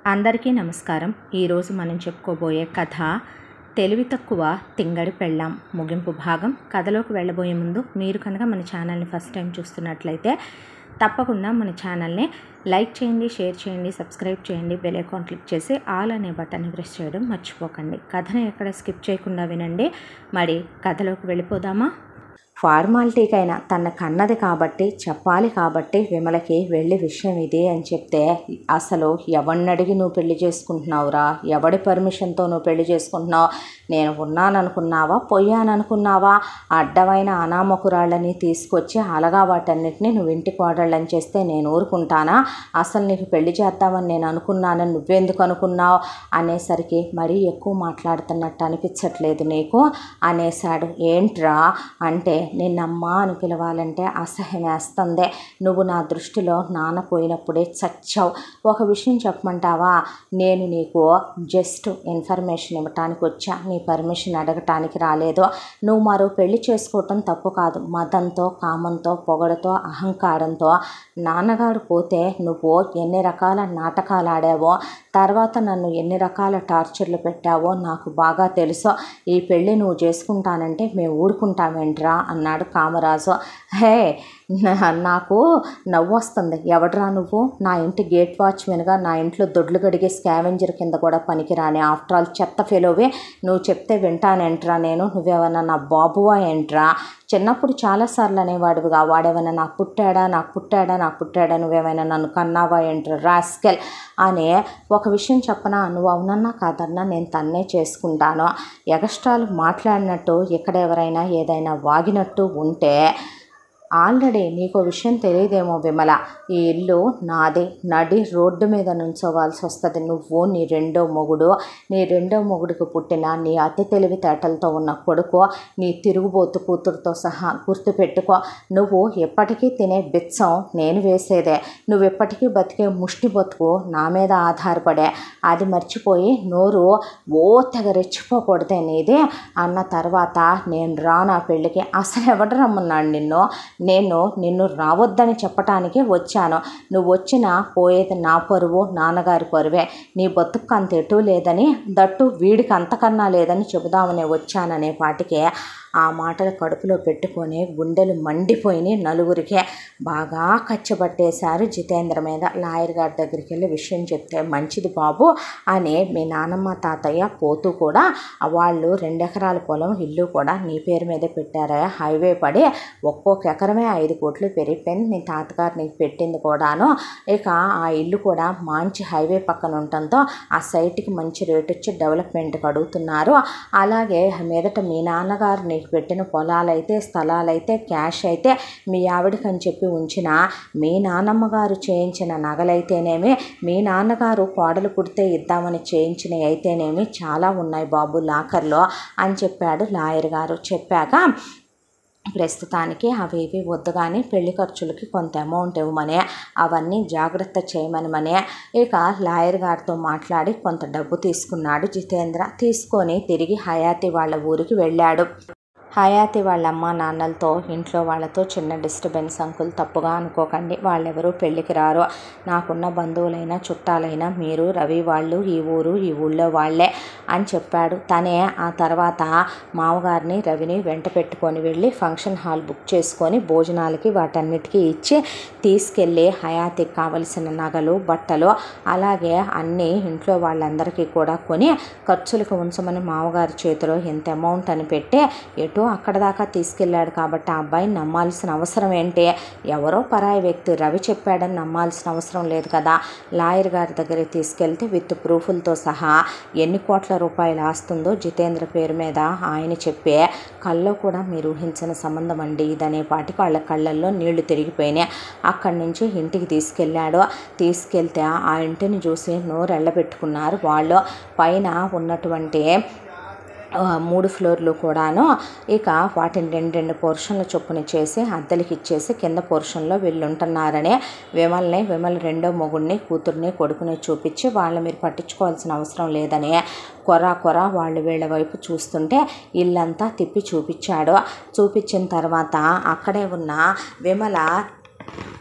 అందరికీ నమస్కారం ఈరోజు మనం చెప్పుకోబోయే కథ తెలివి తక్కువ తింగడి పెళ్ళాం ముగింపు భాగం కథలోకి వెళ్ళబోయే ముందు మీరు కనుక మన ఛానల్ని ఫస్ట్ టైం చూస్తున్నట్లయితే తప్పకుండా మన ఛానల్ని లైక్ చేయండి షేర్ చేయండి సబ్స్క్రైబ్ చేయండి బెల్ ఐకాన్ క్లిక్ చేసి ఆల్ అనే బటన్ని ప్రెస్ చేయడం మర్చిపోకండి కథను ఎక్కడ స్కిప్ చేయకుండా వినండి మరి కథలోకి వెళ్ళిపోదామా ఫార్మాలిటీకైనా తన కన్నది కాబట్టి చెప్పాలి కాబట్టి విమలకి వెళ్ళి విషయం ఇది అని చెప్తే అసలు ఎవరిని అడిగి నువ్వు పెళ్లి చేసుకుంటున్నావురా ఎవడి పర్మిషన్తో నువ్వు పెళ్లి చేసుకుంటున్నావు నేను ఉన్నాననుకున్నావా పోయాననుకున్నావా అడ్డమైన అనామకురాళ్ళని తీసుకొచ్చి అలగా వాటన్నిటిని నువ్వు ఇంటి కోడళ్ళని చేస్తే నేను ఊరుకుంటానా అసలు నీకు పెళ్లి చేద్దామని నేను అనుకున్నానని నువ్వెందుకు అనుకున్నావు అనేసరికి మరీ ఎక్కువ మాట్లాడుతున్నట్టు అనిపించట్లేదు నీకు అనేశాడు ఏంట్రా అంటే నిన్నమ్మా అని పిలవాలంటే అసహ్యం వేస్తుంది నువ్వు నా దృష్టిలో నాన్న పోయినప్పుడే చచ్చావు ఒక విషయం చెప్పమంటావా నేను నీకు జస్ట్ ఇన్ఫర్మేషన్ ఇవ్వటానికి వచ్చా నీ పర్మిషన్ అడగటానికి రాలేదు నువ్వు మరో పెళ్లి చేసుకోవటం తప్పు కాదు మతంతో కామంతో పొగడతో అహంకారంతో నాన్నగారు పోతే నువ్వు ఎన్ని రకాల నాటకాలు ఆడావో తర్వాత నన్ను ఎన్ని రకాల టార్చర్లు పెట్టావో నాకు బాగా తెలుసు ఈ పెళ్ళి నువ్వు చేసుకుంటానంటే మేము ఊరుకుంటామేంట్రా అన్నాడు కామరాజు హే నా- నాకు నవ్వు వస్తుంది ఎవడ్రా నువ్వు నా ఇంటి గేట్ వాచ్మెన్గా నా ఇంట్లో దొడ్లు గడిగే స్కావెంజర్ కింద కూడా పనికిరాని ఆఫ్టర్ ఆల్ చెత్త ఫెలోవే నువ్వు చెప్తే వింటానేంట్రా నేను నువ్వేమన్నా నా బాబువా ఏంట్రా చిన్నప్పుడు చాలాసార్లు అనేవాడివిగా వాడేమైనా నాకు పుట్టాడా నాకు పుట్టాడా నాకు పుట్టాడా నువ్వేమైనా నన్ను కన్నావా ఏంట్రా రాస్కెల్ అనే ఒక విషయం చెప్పనా నువ్వు అవునన్నా కాదన్నా నేను తన్నే చేసుకుంటాను ఎగస్ట్రాలు మాట్లాడినట్టు ఇక్కడ ఎవరైనా ఏదైనా వాగినట్టు ఉంటే ఆల్రెడీ నీకు విషయం తెలియదేమో విమల ఈ ఇల్లు నాదే నడి రోడ్డు మీద నుంచోవాల్సి వస్తుంది నువ్వు నీ రెండో మొగుడు నీ రెండో మొగుడికి పుట్టిన నీ అతి తెలివితేటలతో ఉన్న కొడుకు నీ తిరుగుబోతు కూతురుతో సహా గుర్తుపెట్టుకో నువ్వు ఎప్పటికీ తినే బిచ్చం నేను వేసేదే నువ్వు ఎప్పటికీ బతికే ముష్టి బతుకు నా మీద ఆధారపడే అది మర్చిపోయి నోరు ఓ తెగ రెచ్చిపోకూడదే నీది అన్న తర్వాత నేను రాను ఆ పెళ్ళికి అసలు ఎవడు రమ్మన్నాడు నిన్ను నేను నిన్ను రావద్దని చెప్పటానికి వచ్చాను నువ్వు వచ్చినా పోయేది నా పరువు నాన్నగారి పరువే నీ బతుకు అంత ఎటు లేదని దట్టు వీడికి అంతకన్నా లేదని చెబుదామని వచ్చాననే పాటికే ఆ మాటలు కడుపులో పెట్టుకొని గుండెలు మండిపోయినాయి నలుగురికే బాగా కచ్చబట్టేశారు జితేంద్ర మీద లాయర్ గారి దగ్గరికి వెళ్ళి విషయం చెప్తే మంచిది బాబు అని మీ నానమ్మ తాతయ్య పోతూ కూడా వాళ్ళు రెండెకరాల పొలం ఇల్లు కూడా నీ పేరు మీదే పెట్టారా హైవే పడి ఒక్కొక్క ఎకరమే ఐదు కోట్లు పెరిగిపోయింది మీ తాతగారు నీకు పెట్టింది కూడాను ఇక ఆ ఇల్లు కూడా మంచి హైవే పక్కన ఉండటంతో ఆ సైట్కి మంచి రేట్ వచ్చి డెవలప్మెంట్కి అడుగుతున్నారు అలాగే మీదట మీ నాన్నగారు నీకు పెట్టిన పొలాలైతే స్థలాలైతే క్యాష్ అయితే మీ ఆవిడకి అని చెప్పి ఉంచిన మీ నాన్నమ్మ గారు చేయించిన నగలైతేనేమి మీ నాన్నగారు కోడలు పుడితే ఇద్దామని చేయించినవి అయితేనేమి చాలా ఉన్నాయి బాబు లాకర్లో అని చెప్పాడు లాయర్ గారు చెప్పాక ప్రస్తుతానికి అవి ఇవి వద్దు కానీ పెళ్లి ఖర్చులకి కొంత అమౌంట్ ఇవ్వమని అవన్నీ జాగ్రత్త చేయమనమని ఇక లాయర్ గారితో మాట్లాడి కొంత డబ్బు తీసుకున్నాడు జితేంద్ర తీసుకొని తిరిగి హయాతి వాళ్ళ ఊరికి వెళ్ళాడు హయాతి వాళ్ళ అమ్మ నాన్నలతో ఇంట్లో వాళ్ళతో చిన్న డిస్టర్బెన్స్ అంకుల్ తప్పుగా అనుకోకండి వాళ్ళెవరూ పెళ్ళికి రారు నాకున్న బంధువులైనా చుట్టాలైనా మీరు రవి వాళ్ళు ఈ ఊరు ఈ ఊళ్ళో వాళ్ళే అని చెప్పాడు తనే ఆ తర్వాత మామగారిని రవిని వెంట పెట్టుకొని వెళ్ళి ఫంక్షన్ హాల్ బుక్ చేసుకొని భోజనాలకి వాటన్నిటికీ ఇచ్చి తీసుకెళ్ళి హయాతికి కావలసిన నగలు బట్టలు అలాగే అన్నీ ఇంట్లో వాళ్ళందరికీ కూడా కొని ఖర్చులకు ఉంచమని మామగారి చేతిలో ఎంత అమౌంట్ అని పెట్టి ఎటో అక్కడ దాకా తీసుకెళ్ళాడు కాబట్టి ఆ అబ్బాయిని నమ్మాల్సిన అవసరం ఏంటి ఎవరో పరాయి వ్యక్తి రవి చెప్పాడని నమ్మాల్సిన అవసరం లేదు కదా లాయర్ గారి దగ్గరికి తీసుకెళ్తే విత్ ప్రూఫ్లతో సహా ఎన్ని కోట్ల రూపాయలు ఆస్తుందో జితేంద్ర పేరు మీద ఆయన చెప్పే కల్లో కూడా మీరు ఊహించిన సంబంధం అండి ఇదనే పాటికి వాళ్ళ కళ్ళల్లో నీళ్లు తిరిగిపోయినాయి అక్కడి నుంచి ఇంటికి తీసుకెళ్ళాడు తీసుకెళ్తే ఆ ఇంటిని చూసి నోరు ఎళ్ళబెట్టుకున్నారు వాళ్ళు పైన ఉన్నటువంటి ఆ, మూడు ఫ్లోర్లు కూడాను ఇక వాటిని రెండు రెండు పోర్షన్ల చొప్పున చేసి అద్దెలకి ఇచ్చేసి కింద పోర్షన్లో వీళ్ళు ఉంటున్నారని విమల్ని విమల్ రెండో మొగుడిని కూతుర్ని కొడుకుని చూపించి వాళ్ళు మీరు పట్టించుకోవాల్సిన అవసరం లేదని కొర కొర వాళ్ళు వీళ్ళ వైపు చూస్తుంటే ఇల్లంతా తిప్పి చూపించాడు చూపించిన తర్వాత అక్కడే ఉన్న విమల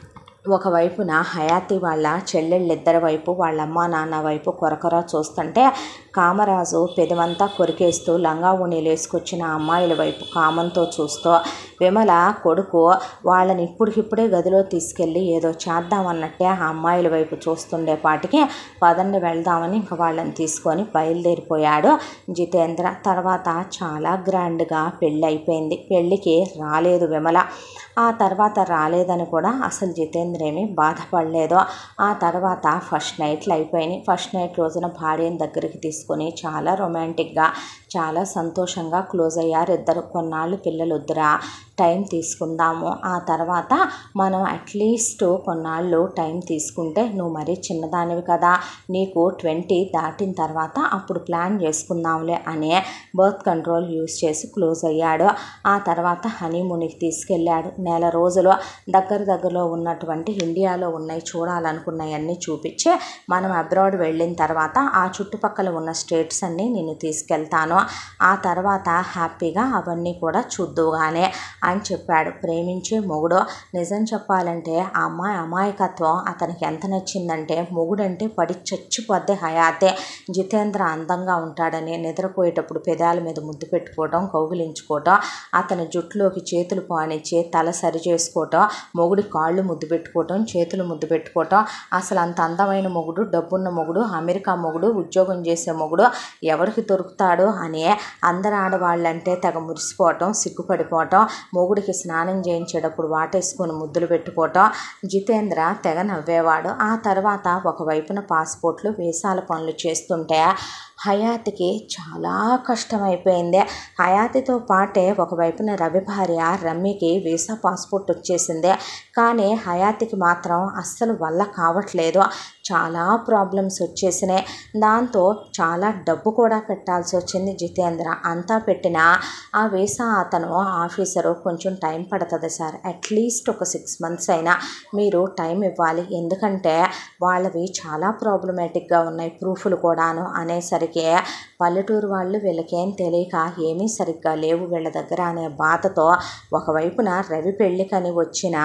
ఒకవైపున హయాతి వాళ్ళ చెల్లెళ్ళిద్దరి వైపు వాళ్ళ అమ్మ నాన్న వైపు కొరకొర చూస్తుంటే కామరాజు పెదవంతా కొరికేస్తూ లంగా ఉణీలు వేసుకొచ్చిన అమ్మాయిల వైపు కామంతో చూస్తూ విమల కొడుకు వాళ్ళని ఇప్పటికిప్పుడే గదిలో తీసుకెళ్ళి ఏదో చేద్దామన్నట్టే ఆ అమ్మాయిల వైపు చూస్తుండేపాటికి పదండి వెళ్దామని ఇంకా వాళ్ళని తీసుకొని బయలుదేరిపోయాడు జితేంద్ర తర్వాత చాలా గ్రాండ్గా పెళ్ళి అయిపోయింది పెళ్ళికి రాలేదు విమల ఆ తర్వాత రాలేదని కూడా అసలు జితేంద్ర ఏమీ బాధపడలేదు ఆ తర్వాత ఫస్ట్ నైట్లు అయిపోయినాయి ఫస్ట్ నైట్ రోజున భార్యను దగ్గరికి తీసుకొని చాలా రొమాంటిక్గా చాలా సంతోషంగా క్లోజ్ అయ్యారు ఇద్దరు కొన్నాళ్ళు పిల్లలు వద్దురా టైం తీసుకుందాము ఆ తర్వాత మనం అట్లీస్ట్ కొన్నాళ్ళు టైం తీసుకుంటే నువ్వు మరీ చిన్నదానివి కదా నీకు ట్వంటీ దాటిన తర్వాత అప్పుడు ప్లాన్ చేసుకుందాంలే అనే బర్త్ కంట్రోల్ యూస్ చేసి క్లోజ్ అయ్యాడు ఆ తర్వాత హనీమూన్కి తీసుకెళ్ళాడు నెల రోజులు దగ్గర దగ్గరలో ఉన్నటువంటి ఇండియాలో ఉన్నాయి చూడాలనుకున్నవన్నీ చూపించి మనం అబ్రాడ్ వెళ్ళిన తర్వాత ఆ చుట్టుపక్కల ఉన్న స్టేట్స్ అన్నీ నేను తీసుకెళ్తాను ఆ తర్వాత హ్యాపీగా అవన్నీ కూడా చూద్దుగానే అని చెప్పాడు ప్రేమించే మొగుడు నిజం చెప్పాలంటే ఆ అమ్మాయి అమాయకత్వం అతనికి ఎంత నచ్చిందంటే మొగుడంటే పడి చచ్చిపోద్ది హయాతే జితేంద్ర అందంగా ఉంటాడని నిద్రపోయేటప్పుడు పెదాల మీద ముద్దు పెట్టుకోవటం కౌగిలించుకోవటం అతని జుట్టులోకి చేతులు పానిచ్చి తల సరి చేసుకోవటం మొగుడి కాళ్ళు ముద్దు పెట్టుకోవటం చేతులు ముద్దు పెట్టుకోవటం అసలు అంత అందమైన మొగుడు డబ్బున్న మొగుడు అమెరికా మొగుడు ఉద్యోగం చేసే మొగుడు ఎవరికి దొరుకుతాడు అని అందరు ఆడవాళ్ళంటే తెగ మురిసిపోవటం సిగ్గుపడిపోవటం మొగుడికి స్నానం చేయించేటప్పుడు వాటేసుకొని ముద్దులు పెట్టుకోవటం జితేంద్ర తెగ నవ్వేవాడు ఆ తర్వాత ఒకవైపున పాస్పోర్ట్లు వీసాల పనులు చేస్తుంటే హయాతికి చాలా కష్టమైపోయింది హయాతితో పాటే ఒకవైపున రవి భార్య రమ్మికి వీసా పాస్పోర్ట్ వచ్చేసింది కానీ హయాతికి మాత్రం అస్సలు వల్ల కావట్లేదు చాలా ప్రాబ్లమ్స్ వచ్చేసినాయి దాంతో చాలా డబ్బు కూడా పెట్టాల్సి వచ్చింది జితేంద్ర అంతా పెట్టిన ఆ వీసా అతను ఆఫీసరు కొంచెం టైం పడుతుంది సార్ అట్లీస్ట్ ఒక సిక్స్ మంత్స్ అయినా మీరు టైం ఇవ్వాలి ఎందుకంటే వాళ్ళవి చాలా ప్రాబ్లమేటిక్గా ఉన్నాయి ప్రూఫ్లు కూడాను అనేసరికి పల్లెటూరు వాళ్ళు వీళ్ళకేం తెలియక ఏమీ సరిగ్గా లేవు వీళ్ళ దగ్గర అనే బాధతో ఒకవైపున రవి పెళ్ళికని వచ్చిన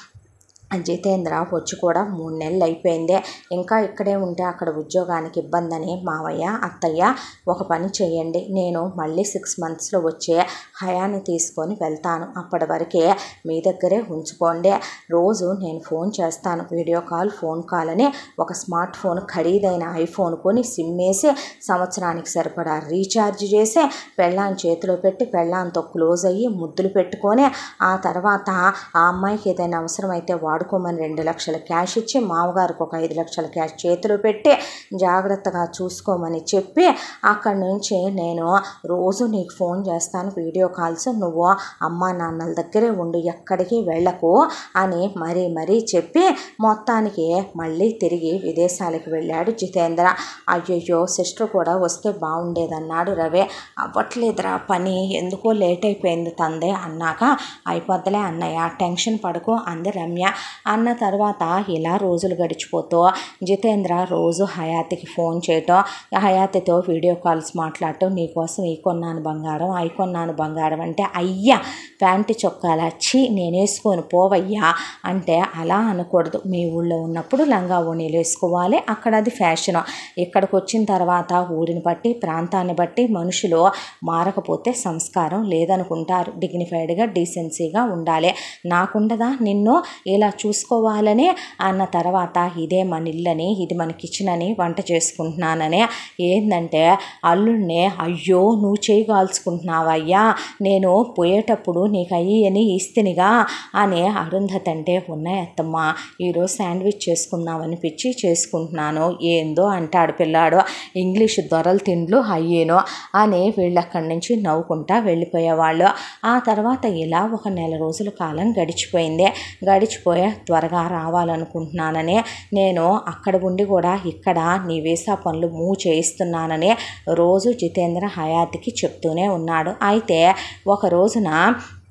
జితేంద్ర వచ్చి కూడా మూడు నెలలు అయిపోయింది ఇంకా ఇక్కడే ఉంటే అక్కడ ఉద్యోగానికి ఇబ్బంది అని మావయ్య అత్తయ్య ఒక పని చేయండి నేను మళ్ళీ సిక్స్ మంత్స్లో వచ్చే హయాన్ని తీసుకొని వెళ్తాను అప్పటి వరకే మీ దగ్గరే ఉంచుకోండి రోజు నేను ఫోన్ చేస్తాను వీడియో కాల్ ఫోన్ కాల్ అని ఒక స్మార్ట్ ఫోన్ ఖరీదైన ఐఫోన్ కొని సిమ్ వేసి సంవత్సరానికి సరిపడా రీఛార్జ్ చేసి పెళ్ళాన్ని చేతిలో పెట్టి పెళ్ళాంతో క్లోజ్ అయ్యి ముద్దులు పెట్టుకొని ఆ తర్వాత ఆ అమ్మాయికి ఏదైనా అవసరమైతే వాడుకోమని రెండు లక్షల క్యాష్ ఇచ్చి మామగారికి ఒక ఐదు లక్షల క్యాష్ చేతిలో పెట్టి జాగ్రత్తగా చూసుకోమని చెప్పి అక్కడి నుంచి నేను రోజు నీకు ఫోన్ చేస్తాను వీడియో కాల్స్ నువ్వు అమ్మా నాన్నల దగ్గరే ఉండు ఎక్కడికి వెళ్ళకు అని మరీ మరీ చెప్పి మొత్తానికి మళ్ళీ తిరిగి విదేశాలకు వెళ్ళాడు జితేంద్ర అయ్యయ్యో సిస్టర్ కూడా వస్తే బాగుండేదన్నాడు రవి అవ్వట్లేదురా పని ఎందుకో లేట్ అయిపోయింది తందే అన్నాక అయిపోద్దిలే అన్నయ్య టెన్షన్ పడుకో అంది రమ్య అన్న తర్వాత ఇలా రోజులు గడిచిపోతూ జితేంద్ర రోజు హయాతికి ఫోన్ చేయటం హయాతితో వీడియో కాల్స్ మాట్లాడటం నీకోసం ఈ కొన్నాను బంగారం అయి కొన్నాను బంగారం అంటే అయ్యా ప్యాంటు చొక్కాల వచ్చి నేను వేసుకొని పోవయ్యా అంటే అలా అనకూడదు మీ ఊళ్ళో ఉన్నప్పుడు లంగా ఓణీలు వేసుకోవాలి అక్కడ అది ఫ్యాషన్ ఇక్కడికి వచ్చిన తర్వాత ఊరిని బట్టి ప్రాంతాన్ని బట్టి మనుషులు మారకపోతే సంస్కారం లేదనుకుంటారు డిగ్నిఫైడ్గా డీసెన్సీగా ఉండాలి నాకుండదా నిన్ను ఇలా చూసుకోవాలని అన్న తర్వాత ఇదే మన ఇల్లని ఇది మన కిచెన్ అని వంట చేసుకుంటున్నానని ఏంటంటే అల్లుడిని అయ్యో నువ్వు చేయగాల్చుకుంటున్నావయ్యా నేను పోయేటప్పుడు నీకు అయ్యి అని ఇస్తినిగా అని అరుంధతి అంటే ఉన్నాయి అత్తమ్మ ఈరోజు శాండ్విచ్ చేసుకుందామనిపించి చేసుకుంటున్నాను ఏందో అంటాడు పిల్లాడు ఇంగ్లీష్ దొరల తిండ్లు అయ్యేను అని వీళ్ళు అక్కడి నుంచి నవ్వుకుంటా వెళ్ళిపోయేవాళ్ళు ఆ తర్వాత ఇలా ఒక నెల రోజుల కాలం గడిచిపోయింది గడిచిపోయే త్వరగా రావాలనుకుంటున్నానని నేను అక్కడ ఉండి కూడా ఇక్కడ నీ వీసా పనులు మూవ్ చేయిస్తున్నానని రోజు జితేంద్ర హయాతికి చెప్తూనే ఉన్నాడు అయితే ఒక రోజున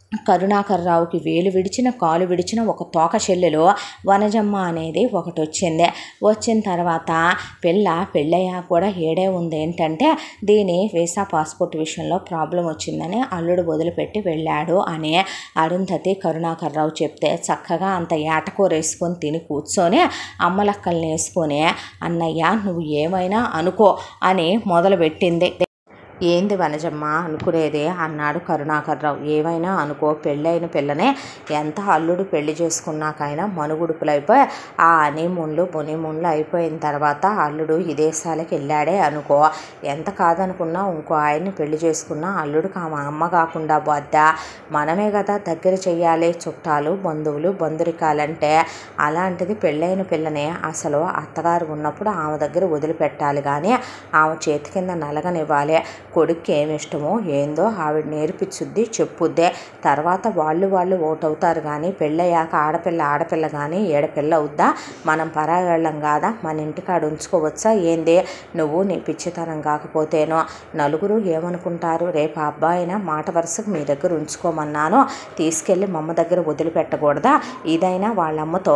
కరుణాకర్ రావుకి వేలు విడిచిన కాలు విడిచిన ఒక తోక చెల్లెలు వనజమ్మ అనేది ఒకటి వచ్చింది వచ్చిన తర్వాత పిల్ల పెళ్ళయ్యాక కూడా ఏడే ఉంది ఏంటంటే దీని వీసా పాస్పోర్ట్ విషయంలో ప్రాబ్లం వచ్చిందని అల్లుడు వదిలిపెట్టి వెళ్ళాడు అని అరుంధతి కరుణాకర్ రావు చెప్తే చక్కగా అంత ఏటకూర వేసుకొని తిని కూర్చొని అమ్మలక్కల్ని వేసుకొని అన్నయ్య నువ్వు ఏమైనా అనుకో అని మొదలుపెట్టింది ఏంది వనజమ్మ అనుకునేది అన్నాడు కరుణాకర్రావు ఏమైనా అనుకో పెళ్ళైన పిల్లనే ఎంత అల్లుడు పెళ్లి చేసుకున్నాకైనా మనుగుడుపులైపోయి ఆ హనీమూన్లు బొనీమూన్లు అయిపోయిన తర్వాత అల్లుడు విదేశాలకు వెళ్ళాడే అనుకో ఎంత కాదనుకున్నా ఇంకో ఆయన్ని పెళ్లి చేసుకున్నా అల్లుడు మా అమ్మ కాకుండా పోద్దా మనమే కదా దగ్గర చెయ్యాలి చుట్టాలు బంధువులు బంధురికాలంటే అలాంటిది పెళ్ళైన పిల్లనే అసలు అత్తగారు ఉన్నప్పుడు ఆమె దగ్గర వదిలిపెట్టాలి కానీ ఆమె చేతి కింద నలగనివ్వాలి కొడుక్కి ఏమి ఇష్టమో ఏందో ఆవిడ నేర్పించుద్ది చెప్పుద్దే తర్వాత వాళ్ళు వాళ్ళు ఓటవుతారు కానీ పెళ్ళయ్యాక ఆడపిల్ల ఆడపిల్ల కానీ ఏడపిల్ల అవుద్దా మనం పరాయళ్ళం కాదా మన ఇంటికాడ ఉంచుకోవచ్చా ఏంది నువ్వు నీ పిచ్చితనం కాకపోతేనో నలుగురు ఏమనుకుంటారు రేపు ఆ అబ్బాయినా మాట వరుసకు మీ దగ్గర ఉంచుకోమన్నాను తీసుకెళ్ళి మమ్మ దగ్గర వదిలిపెట్టకూడదా ఇదైనా వాళ్ళమ్మతో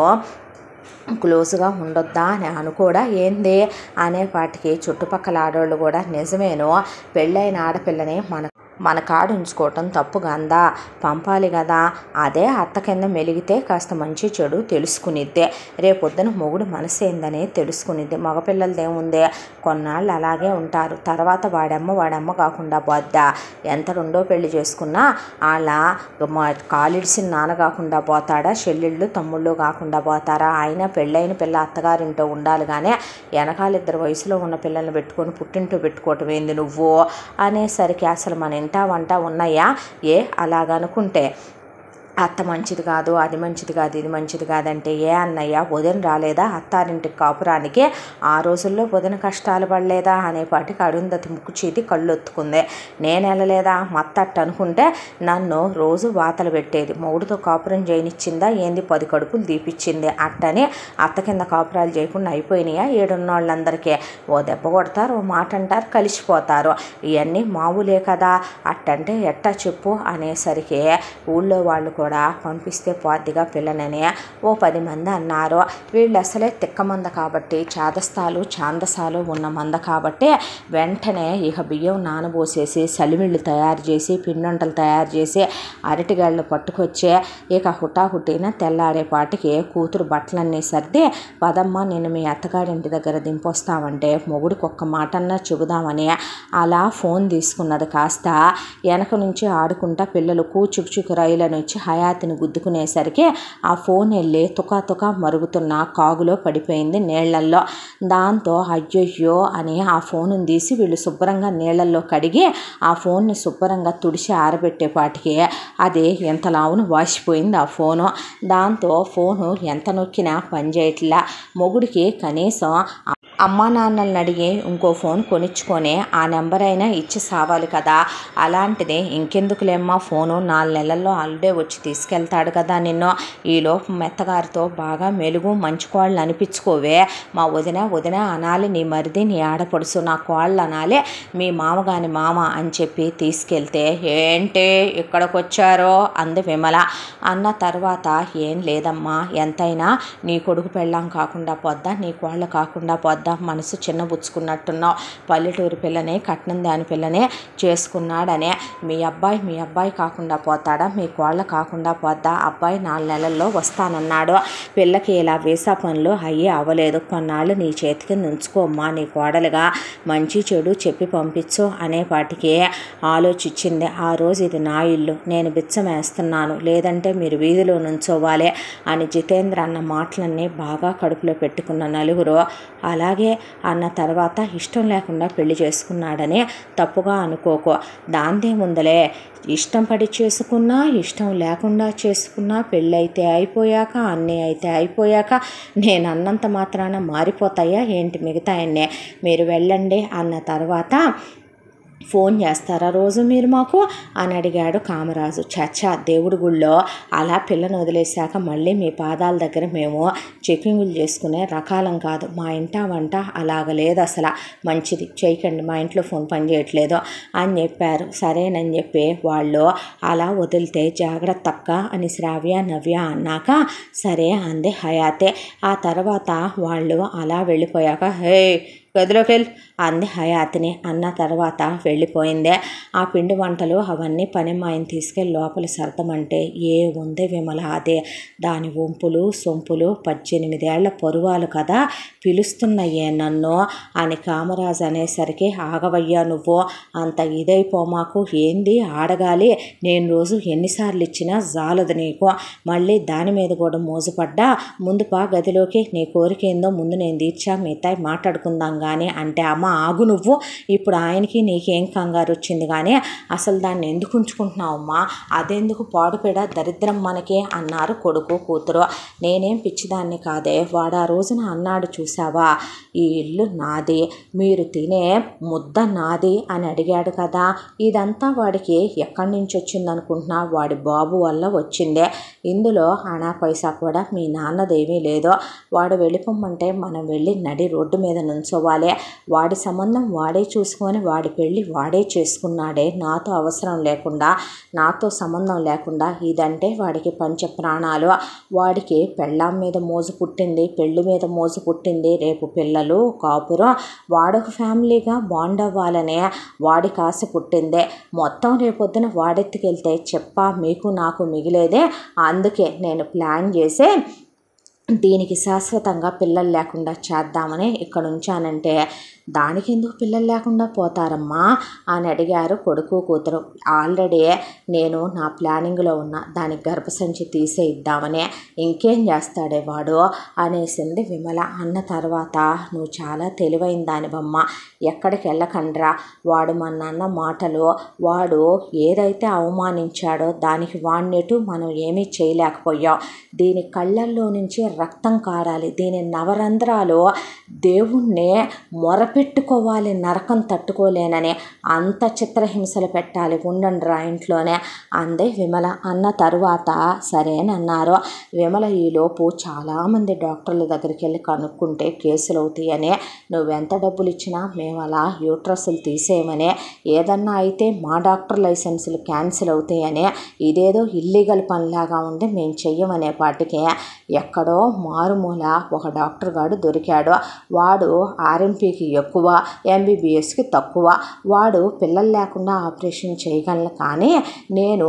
క్లోజ్గా ఉండొద్దా అని అనుకోడా ఏంది అనేపాటికి చుట్టుపక్కల ఆడవాళ్ళు కూడా నిజమేనో పెళ్ళైన ఆడపిల్లని మన మన కాడు ఉంచుకోవటం తప్పు గందా పంపాలి కదా అదే అత్త కింద మెలిగితే కాస్త మంచి చెడు తెలుసుకునిద్దే రేపొద్దున మొగుడు మనసు ఏందని తెలుసుకునిద్ది మగపిల్లలదేముంది కొన్నాళ్ళు అలాగే ఉంటారు తర్వాత వాడమ్మ వాడమ్మ కాకుండా పోద్దా ఎంత రెండో పెళ్లి చేసుకున్నా వాళ్ళ మా కాలిడిసిన నాన్న కాకుండా పోతాడా చెల్లెళ్ళు తమ్ముళ్ళు కాకుండా పోతారా ఆయన పెళ్ళైన పిల్ల అత్తగారింటో ఉండాలి కానీ వెనకాల ఇద్దరు వయసులో ఉన్న పిల్లల్ని పెట్టుకొని పుట్టింటో పెట్టుకోవటం ఏంది నువ్వు అనేసరికి అసలు మన ఇంటా వంట ఉన్నాయా ఏ అలాగనుకుంటే అత్త మంచిది కాదు అది మంచిది కాదు ఇది మంచిది కాదంటే ఏ అన్నయ్య వదిన రాలేదా అత్తారింటికి కాపురానికి ఆ రోజుల్లో వదిన కష్టాలు పడలేదా అనేపాటికి అరుంధతి ముక్కు చీతి కళ్ళు ఒత్తుకుంది నేను వెళ్ళలేదా మత్తట్టు అనుకుంటే నన్ను రోజు వాతలు పెట్టేది మొగుడుతో కాపురం చేయనిచ్చిందా ఏంది పది కడుపులు దీపిచ్చింది అట్టని అత్త కింద కాపురాలు చేయకుండా అయిపోయినాయా ఏడున్న వాళ్ళందరికీ ఓ దెబ్బ కొడతారు ఓ మాట అంటారు కలిసిపోతారు ఇవన్నీ మామూలే కదా అట్టంటే ఎట్టా చెప్పు అనేసరికి ఊళ్ళో వాళ్ళు కూడా పంపిస్తే పోద్దిగా పిల్లనని ఓ పది మంది అన్నారు వీళ్ళు అసలే తిక్క మంద కాబట్టి చాదస్తాలు ఛాందసాలు ఉన్న మంద కాబట్టి వెంటనే ఇక బియ్యం నానబోసేసి సలివిళ్ళు తయారు చేసి పిండొంటలు తయారు చేసి అరటిగాళ్ళు పట్టుకొచ్చి ఇక హుటాహుటిన తెల్లారేపాటికి కూతురు బట్టలన్నీ సర్ది పదమ్మ నేను మీ అత్తగారింటి దగ్గర దింపొస్తామంటే మొగుడికి ఒక్క మాటన్నా చెబుదామని అలా ఫోన్ తీసుకున్నది కాస్త వెనక నుంచి ఆడుకుంటా పిల్లలు కూచుకుచుకు రైలను వచ్చి హయాతిని గుద్దుకునేసరికి ఆ ఫోన్ వెళ్ళి తుకా తుకా మరుగుతున్న కాగులో పడిపోయింది నీళ్లల్లో దాంతో అయ్యయ్యో అని ఆ ఫోనుని తీసి వీళ్ళు శుభ్రంగా నీళ్ళల్లో కడిగి ఆ ఫోన్ని శుభ్రంగా తుడిచి ఆరబెట్టేపాటికి అది ఎంత లావును వాసిపోయింది ఆ ఫోను దాంతో ఫోను ఎంత నొక్కినా పనిచేయట్లా మొగుడికి కనీసం అమ్మా నాన్నల్ని అడిగి ఇంకో ఫోన్ కొనిచ్చుకొని ఆ నెంబర్ అయినా ఇచ్చి సావాలి కదా అలాంటిది ఇంకెందుకులేమ్మా ఫోను నాలుగు నెలల్లో అల్లుడే వచ్చి తీసుకెళ్తాడు కదా నిన్ను ఈలోపు మెత్తగారితో బాగా మెలుగు మంచి కోళ్ళు అనిపించుకోవే మా వదిన వదిన అనాలి నీ మరిది నీ ఆడపడుసు నా కోళ్ళు అనాలి మీ మామ గాని మామ అని చెప్పి తీసుకెళ్తే ఏంటి ఇక్కడికి వచ్చారో అంది విమల అన్న తర్వాత ఏం లేదమ్మా ఎంతైనా నీ కొడుకు పెళ్ళాం కాకుండా పోద్దా నీ కోళ్ళు కాకుండా పోద్దా మనసు చిన్నబుచ్చుకున్నట్టున్నావు పల్లెటూరు పిల్లనే కట్నం దాని పిల్లనే చేసుకున్నాడనే మీ అబ్బాయి మీ అబ్బాయి కాకుండా పోతాడా మీ కోళ్ళ కాకుండా పోద్దా అబ్బాయి నాలుగు నెలల్లో వస్తానన్నాడు పిల్లకి ఇలా వీసా పనులు అయ్యి అవ్వలేదు కొన్నాళ్ళు నీ చేతికి నుంచుకోమ్మా నీ కోడలుగా మంచి చెడు చెప్పి పంపించు అనేపాటికి ఆలోచించింది ఆ రోజు ఇది నా ఇల్లు నేను బిచ్చం వేస్తున్నాను లేదంటే మీరు వీధిలో నుంచోవాలి అని జితేంద్ర అన్న మాటలన్నీ బాగా కడుపులో పెట్టుకున్న నలుగురు అలాగే అన్న తర్వాత ఇష్టం లేకుండా పెళ్లి చేసుకున్నాడని తప్పుగా అనుకోకు దాందేముందలే ఇష్టం పడి చేసుకున్నా ఇష్టం లేకుండా చేసుకున్నా పెళ్ళైతే అయిపోయాక అన్నీ అయితే అయిపోయాక నేను అన్నంత మాత్రాన మారిపోతాయా ఏంటి మిగతా అన్నీ మీరు వెళ్ళండి అన్న తర్వాత ఫోన్ చేస్తారా రోజు మీరు మాకు అని అడిగాడు కామరాజు చచ్చా దేవుడి గుళ్ళో అలా పిల్లను వదిలేశాక మళ్ళీ మీ పాదాల దగ్గర మేము చెకింగులు చేసుకునే రకాలం కాదు మా ఇంట వంట అలాగ లేదు అసలు మంచిది చేయకండి మా ఇంట్లో ఫోన్ పని చేయట్లేదు అని చెప్పారు సరేనని చెప్పి వాళ్ళు అలా వదిలితే జాగ్రత్త అక్క అని శ్రావ్య నవ్య అన్నాక సరే అంది హయాతే ఆ తర్వాత వాళ్ళు అలా వెళ్ళిపోయాక హే గదిలోకి వెళ్ళి అంది హయాతిని అన్న తర్వాత వెళ్ళిపోయిందే ఆ పిండి వంటలు అవన్నీ పనిమాయని తీసుకెళ్ళి లోపల సర్దమంటే ఏ ఉంది విమల అదే దాని వంపులు సొంపులు పద్దెనిమిదేళ్ల పరువాలు కదా పిలుస్తున్నాయే నన్ను అని కామరాజు అనేసరికి ఆగవయ్యా నువ్వు అంత ఇదైపో మాకు ఏంది ఆడగాలి నేను రోజు ఎన్నిసార్లు ఇచ్చినా జాలదు నీకు మళ్ళీ దాని మీద కూడా మోజుపడ్డా ముందు పా గదిలోకి నీ కోరిక ఏందో ముందు నేను తీర్చా మిగతా మాట్లాడుకుందాం కానీ అంటే అమ్మ ఆగు నువ్వు ఇప్పుడు ఆయనకి నీకేం కంగారు వచ్చింది కానీ అసలు దాన్ని ఎందుకు ఉంచుకుంటున్నావు అమ్మా అదెందుకు పాడుపేడ దరిద్రం మనకి అన్నారు కొడుకు కూతురు నేనేం పిచ్చిదాన్ని కాదే వాడు ఆ రోజున అన్నాడు చూసావా ఈ ఇల్లు నాది మీరు తినే ముద్ద నాది అని అడిగాడు కదా ఇదంతా వాడికి ఎక్కడి నుంచి వచ్చింది అనుకుంటున్నా వాడి బాబు వల్ల వచ్చిందే ఇందులో అనా పైసా కూడా మీ నాన్నదేమీ లేదో వాడు వెళ్ళిపోమ్మంటే మనం వెళ్ళి నడి రోడ్డు మీద నుంచోవాలి వాడి సంబంధం వాడే చూసుకొని వాడి పెళ్ళి వాడే చేసుకున్నాడే నాతో అవసరం లేకుండా నాతో సంబంధం లేకుండా ఇదంటే వాడికి పంచ ప్రాణాలు వాడికి పెళ్ళాం మీద మోజు పుట్టింది పెళ్ళి మీద మోజు పుట్టింది రేపు పిల్లలు కాపురం వాడొక ఫ్యామిలీగా బాండ్ అవ్వాలనే వాడికి ఆశ పుట్టిందే మొత్తం రేపొద్దున వాడెత్తుకెళ్తే చెప్పా మీకు నాకు మిగిలేదే అందుకే నేను ప్లాన్ చేసి దీనికి శాశ్వతంగా పిల్లలు లేకుండా చేద్దామని ఇక్కడ ఉంచానంటే దానికి ఎందుకు పిల్లలు లేకుండా పోతారమ్మా అని అడిగారు కొడుకు కూతురు ఆల్రెడీ నేను నా ప్లానింగ్లో ఉన్న దానికి గర్భసంచి తీసేయిద్దామని ఇంకేం చేస్తాడే వాడు అనేసింది విమల అన్న తర్వాత నువ్వు చాలా తెలివైన దానివమ్మ ఎక్కడికి వెళ్ళకండ్రా వాడు మన నాన్న మాటలు వాడు ఏదైతే అవమానించాడో దానికి వాడినట్టు మనం ఏమీ చేయలేకపోయాం దీని కళ్ళల్లో నుంచి రక్తం కారాలి దీని నవరంధ్రాలు దేవుణ్ణి మొరపెట్టుకోవాలి నరకం తట్టుకోలేనని అంత చిత్రహింసలు పెట్టాలి ఉండండి రా ఇంట్లోనే అందే విమల అన్న తరువాత సరేనన్నారు విమల ఈలోపు చాలామంది డాక్టర్ల దగ్గరికి వెళ్ళి కనుక్కుంటే కేసులు అవుతాయని నువ్వెంత డబ్బులు ఇచ్చినా మేము అలా యూట్రస్లు తీసేయమని ఏదన్నా అయితే మా డాక్టర్ లైసెన్సులు క్యాన్సిల్ అవుతాయని ఇదేదో ఇల్లీగల్ పనిలాగా ఉంది మేము చెయ్యమనే పాటికి ఎక్కడో మారుమూల ఒక డాక్టర్ గాడు దొరికాడు వాడు ఆర్ఎంపీకి ఎక్కువ ఎంబీబీఎస్కి తక్కువ వాడు పిల్లలు లేకుండా ఆపరేషన్ చేయగలను కానీ నేను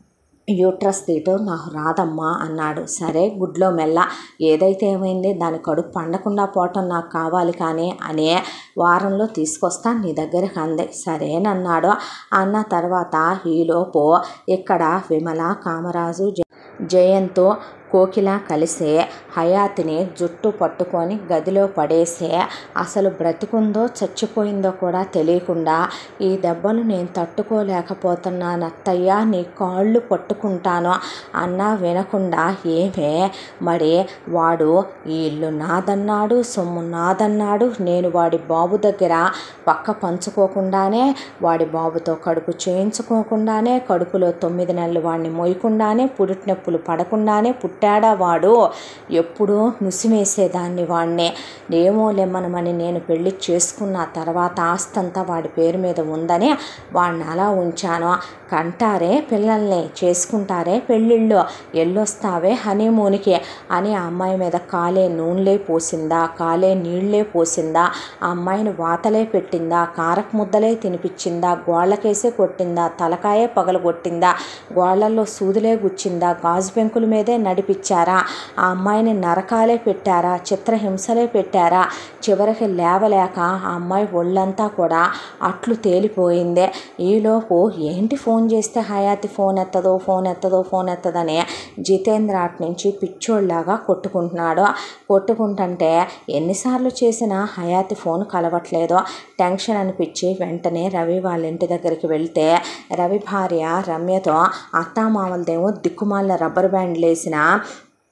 యూట్రస్ తీయటం నాకు రాదమ్మా అన్నాడు సరే గుడ్లో మెల్ల ఏదైతే ఏమైంది దాని కడుపు పండకుండా పోవటం నాకు కావాలి కానీ అనే వారంలో తీసుకొస్తా నీ దగ్గరకు అంది సరేనన్నాడు అన్న తర్వాత ఈలోపు ఇక్కడ విమల కామరాజు జ- జయంతో కోకిల కలిసే హయాతిని జుట్టు పట్టుకొని గదిలో పడేసే అసలు బ్రతికుందో చచ్చిపోయిందో కూడా తెలియకుండా ఈ దెబ్బలు నేను తట్టుకోలేకపోతున్నాను అత్తయ్య నీ కాళ్ళు పట్టుకుంటాను అన్నా వినకుండా ఏమే మరి వాడు ఈ ఇల్లు నాదన్నాడు సొమ్ము నాదన్నాడు నేను వాడి బాబు దగ్గర పక్క పంచుకోకుండానే వాడి బాబుతో కడుపు చేయించుకోకుండానే కడుపులో తొమ్మిది నెలలు వాడిని మోయకుండానే పురిటి నొప్పులు పడకుండానే పుట్టాడా వాడు ఎప్పుడూ నుసిమేసేదాన్ని వాడిని ఏమో లెమ్మనమని నేను పెళ్లి చేసుకున్న తర్వాత ఆస్తంతా వాడి పేరు మీద ఉందని వాడిని అలా ఉంచాను కంటారే పిల్లల్ని చేసుకుంటారే పెళ్ళిళ్ళు ఎల్లొస్తావే హనీమూన్కి అని ఆ అమ్మాయి మీద కాలే నూనెలే పోసిందా కాలే నీళ్ళే పోసిందా ఆ అమ్మాయిని వాతలే పెట్టిందా కారపు ముద్దలే తినిపించిందా గోళ్ళకేసే కొట్టిందా తలకాయే పగలగొట్టిందా గోళ్ళల్లో సూదులే గుచ్చిందా గాజు పెంకుల మీదే నడిపించారా ఆ అమ్మాయిని నరకాలే పెట్టారా చిత్రహింసలే పెట్టారా చివరికి లేవలేక ఆ అమ్మాయి ఒళ్ళంతా కూడా అట్లు తేలిపోయిందే ఈలోపు ఏంటి ఫోన్ చేస్తే హయాతి ఫోన్ ఎత్తదో ఫోన్ ఎత్తదో ఫోన్ ఎత్తదని జితేంద్ర అటు నుంచి పిచ్చోళ్ళలాగా కొట్టుకుంటున్నాడు కొట్టుకుంటుంటే ఎన్నిసార్లు చేసినా హయాతి ఫోన్ కలవట్లేదు టెన్షన్ అనిపించి వెంటనే రవి వాళ్ళ ఇంటి దగ్గరికి వెళ్తే రవి భార్య రమ్యతో అత్తామామలదేమో దిక్కుమాల రబ్బర్ బ్యాండ్లు వేసిన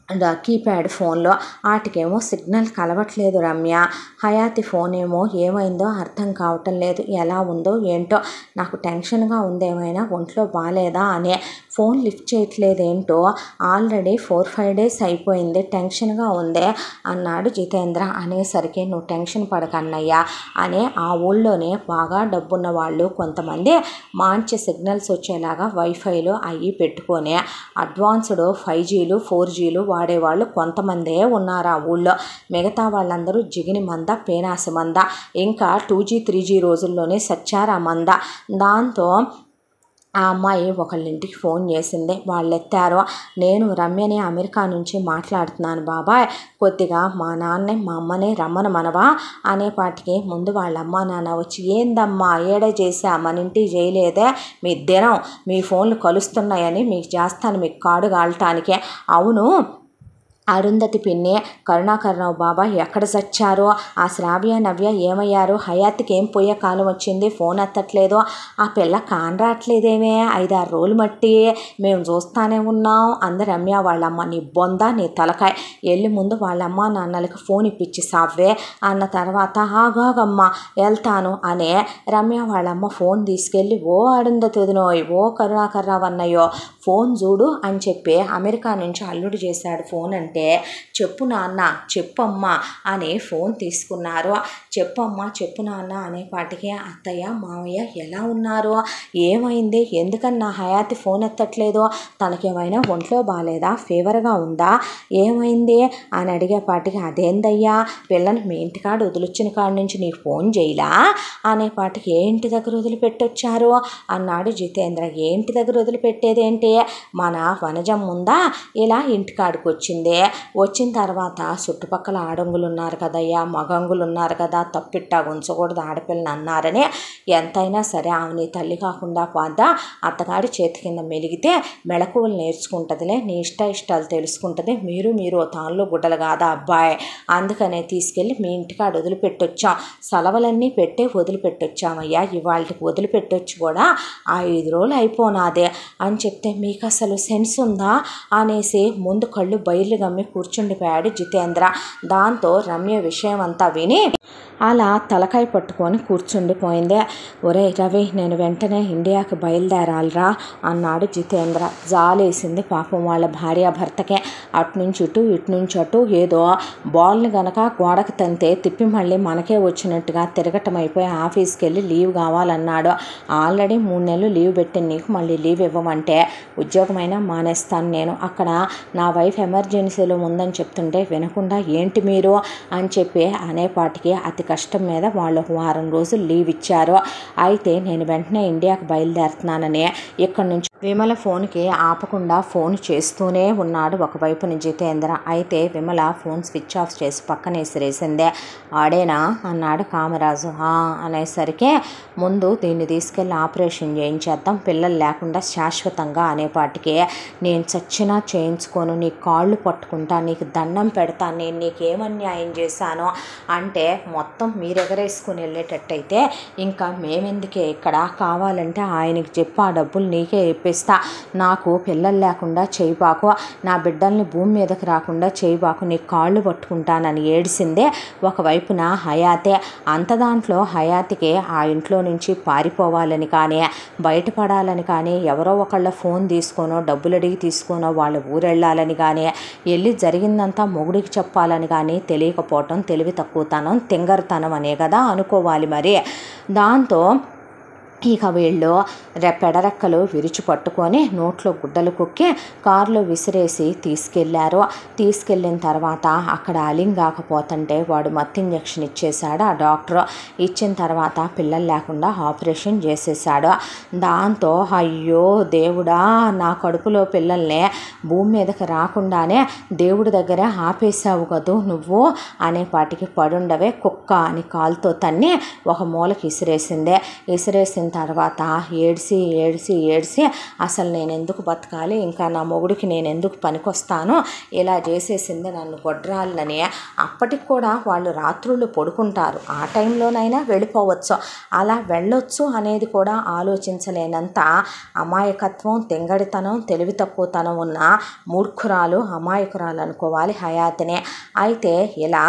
కీప్యాడ్ ఫోన్లో వాటికేమో సిగ్నల్ కలవట్లేదు రమ్య హయాతి ఫోన్ ఏమో ఏమైందో అర్థం కావటం లేదు ఎలా ఉందో ఏంటో నాకు టెన్షన్గా ఉందేమైనా ఒంట్లో బాగాలేదా అనే ఫోన్ లిఫ్ట్ చేయట్లేదు ఏంటో ఆల్రెడీ ఫోర్ ఫైవ్ డేస్ అయిపోయింది టెన్షన్గా ఉందే అన్నాడు జితేంద్ర అనేసరికి నువ్వు టెన్షన్ పడకన్నయ్యా అనే ఆ ఊళ్ళోనే బాగా డబ్బున్న వాళ్ళు కొంతమంది మంచి సిగ్నల్స్ వచ్చేలాగా వైఫైలు అవి పెట్టుకొని అడ్వాన్స్డ్ ఫైవ్ జీలు ఫోర్ జీలు వాడేవాళ్ళు కొంతమందే ఉన్నారు ఆ ఊళ్ళో మిగతా వాళ్ళందరూ జిగిని మంద పేనాసి మంద ఇంకా టూ జీ త్రీ జీ రోజుల్లోనే సచ్చారు ఆ మంద దాంతో ఆ అమ్మాయి ఒకళ్ళింటికి ఫోన్ చేసింది వాళ్ళు ఎత్తారు నేను రమ్యని అమెరికా నుంచి మాట్లాడుతున్నాను బాబాయ్ కొద్దిగా మా నాన్నే మా అమ్మని రమ్మను మనవా అనేపాటికి ముందు వాళ్ళ అమ్మ నాన్న వచ్చి ఏందమ్మా ఏడ చేసా మన ఇంటికి చేయలేదే మీ దినం మీ ఫోన్లు కలుస్తున్నాయని మీకు చేస్తాను మీకు కాడు కాలటానికే అవును అరుంధతి పిన్ని కరుణాకరరావు బాబా ఎక్కడ చచ్చారో ఆ శ్రావ్య నవ్య ఏమయ్యారు హయాత్కి ఏం పోయే కాలం వచ్చింది ఫోన్ ఎత్తట్లేదు ఆ పిల్ల కానరాట్లేదేమే ఐదారు రోజులు మట్టి మేము చూస్తానే ఉన్నాం అందరు రమ్య వాళ్ళమ్మ నీ బొంద నీ తలకాయ వెళ్ళి ముందు వాళ్ళమ్మ నాన్నలకి ఫోన్ ఇప్పించి సావ్వే అన్న తర్వాత ఆగాగమ్మ వెళ్తాను అనే రమ్య వాళ్ళమ్మ ఫోన్ తీసుకెళ్ళి ఓ అరుంధతి వదినోయ్ ఓ కరుణాకరరావు అన్నయ్యో ఫోన్ చూడు అని చెప్పి అమెరికా నుంచి అల్లుడు చేశాడు ఫోన్ అంటే చెప్పు నాన్న చెప్పమ్మా అని ఫోన్ తీసుకున్నారు చెప్పమ్మా చెప్పు నాన్న అనేపాటికి అత్తయ్య మావయ్య ఎలా ఉన్నారు ఏమైంది ఎందుకని నా హయాతి ఫోన్ ఎత్తట్లేదు తనకేమైనా ఒంట్లో బాగాలేదా ఫీవర్గా ఉందా ఏమైంది అని అడిగేపాటికి అదేందయ్యా పిల్లని మీ ఇంటికాడ వదిలిచ్చిన కాడ నుంచి నీకు ఫోన్ చేయలా అనేపాటికి ఏ ఇంటి దగ్గర వదిలిపెట్టొచ్చారు అన్నాడు జితేంద్ర ఏ ఇంటి దగ్గర వదిలిపెట్టేదేంటి మన వనజం ఉందా ఇలా ఇంటికాడికి వచ్చింది వచ్చిన తర్వాత చుట్టుపక్కల ఆడంగులు ఉన్నారు కదయ్యా మగంగులు ఉన్నారు కదా తప్పిట్టా ఉంచకూడదు ఆడపిల్లని అన్నారని ఎంతైనా సరే ఆమె నీ తల్లి కాకుండా పోదా అత్తగారి చేతి కింద మెలిగితే మెళకువలు నేర్చుకుంటుందిలే నీ ఇష్ట ఇష్టాలు తెలుసుకుంటుంది మీరు మీరు తానులో గుడ్డలు కాదా అబ్బాయి అందుకనే తీసుకెళ్ళి మీ ఇంటికాడ వదిలిపెట్టొచ్చాం సెలవులన్నీ పెట్టే వదిలిపెట్టొచ్చామయ్యా ఇవాళకి వదిలిపెట్టొచ్చు కూడా ఐదు రోజులు అయిపోనాదే అని చెప్తే మీకు అసలు సెన్స్ ఉందా అనేసి ముందు కళ్ళు బయలు గమ్మి కూర్చుండిపోయాడు జితేంద్ర దాంతో రమ్య విషయం అంతా విని అలా తలకాయ పట్టుకొని కూర్చుండిపోయింది ఒరే రవి నేను వెంటనే ఇండియాకి బయలుదేరాలిరా అన్నాడు జితేంద్ర జాలేసింది పాపం వాళ్ళ భార్యాభర్తకే అటు నుంచి ఇటు ఇటు నుంచి అటు ఏదో బాల్ని గనక గోడకు తంతే తిప్పి మళ్ళీ మనకే వచ్చినట్టుగా తిరగటం అయిపోయి ఆఫీస్కి వెళ్ళి లీవ్ కావాలన్నాడు ఆల్రెడీ మూడు నెలలు లీవ్ పెట్టిన నీకు మళ్ళీ లీవ్ ఇవ్వమంటే ఉద్యోగమైనా మానేస్తాను నేను అక్కడ నా వైఫ్ ఎమర్జెన్సీలో ఉందని చెప్తుంటే వినకుండా ఏంటి మీరు అని చెప్పి అనేపాటికి అతి కష్టం మీద వాళ్ళు ఒక వారం రోజులు లీవ్ ఇచ్చారు అయితే నేను వెంటనే ఇండియాకి బయలుదేరుతున్నానని ఇక్కడి నుంచి విమల ఫోన్కి ఆపకుండా ఫోన్ చేస్తూనే ఉన్నాడు ఒకవైపున జితేంద్ర అయితే విమల ఫోన్ స్విచ్ ఆఫ్ చేసి పక్కన విసిరేసిందే ఆడేనా అన్నాడు కామరాజు "ఆ" అనేసరికి ముందు దీన్ని తీసుకెళ్ళి ఆపరేషన్ చేయించేద్దాం పిల్లలు లేకుండా శాశ్వతంగా అనేపాటికి నేను చచ్చినా చేయించుకోను నీ కాళ్ళు పట్టుకుంటా నీకు దండం పెడతా నేను నీకేమన్యాయం చేశాను అంటే మొత్తం మీరు ఎగరేసుకుని వెళ్ళేటట్టయితే ఇంకా మేమెందుకే ఇక్కడ కావాలంటే ఆయనకి చెప్పి ఆ డబ్బులు నీకే ఇప్పిస్తా నాకు పిల్లలు లేకుండా చేయబాకు నా బిడ్డల్ని భూమి మీదకి రాకుండా చేయబాకు నీ కాళ్ళు పట్టుకుంటానని ఏడిసిందే ఒకవైపున హయాతే అంత దాంట్లో హయాతికి ఆ ఇంట్లో నుంచి పారిపోవాలని కానీ బయటపడాలని కానీ ఎవరో ఒకళ్ళ ఫోన్ తీసుకోనో డబ్బులు అడిగి తీసుకోనో వాళ్ళ ఊరెళ్ళాలని కానీ వెళ్ళి జరిగిందంతా మొగుడికి చెప్పాలని కానీ తెలియకపోవటం తెలివి తక్కువతనం తింగరతనం అనే కదా అనుకోవాలి మరి దాంతో ఇక వీళ్ళు రె పెడరెక్కలు విరిచి పట్టుకొని నోట్లో గుడ్డలు కుక్కి కారులో విసిరేసి తీసుకెళ్లారు తీసుకెళ్ళిన తర్వాత అక్కడ అలింగాకపోతుంటే వాడు మత్తు ఇంజక్షన్ ఇచ్చేశాడు ఆ డాక్టర్ ఇచ్చిన తర్వాత పిల్లలు లేకుండా ఆపరేషన్ చేసేసాడు దాంతో అయ్యో దేవుడా నా కడుపులో పిల్లల్ని భూమి మీదకి రాకుండానే దేవుడి దగ్గర ఆపేశావు కదూ నువ్వు అనేపాటికి పడుండవే కుక్క అని కాలుతో తన్ని ఒక మూలకి విసిరేసిందే విసిరేసిన తర్వాత ఏడ్చి ఏడ్చి ఏడ్చి అసలు నేను ఎందుకు బతకాలి ఇంకా నా మొగుడికి నేను ఎందుకు పనికొస్తాను ఇలా చేసేసింది నన్ను గొడ్రాలని అప్పటికి కూడా వాళ్ళు రాత్రులు పడుకుంటారు ఆ టైంలోనైనా వెళ్ళిపోవచ్చు అలా వెళ్ళొచ్చు అనేది కూడా ఆలోచించలేనంత అమాయకత్వం తెంగడితనం తెలివి తక్కువతనం ఉన్న మూర్ఖురాలు అమాయకురాలు అనుకోవాలి హయాతినే అయితే ఇలా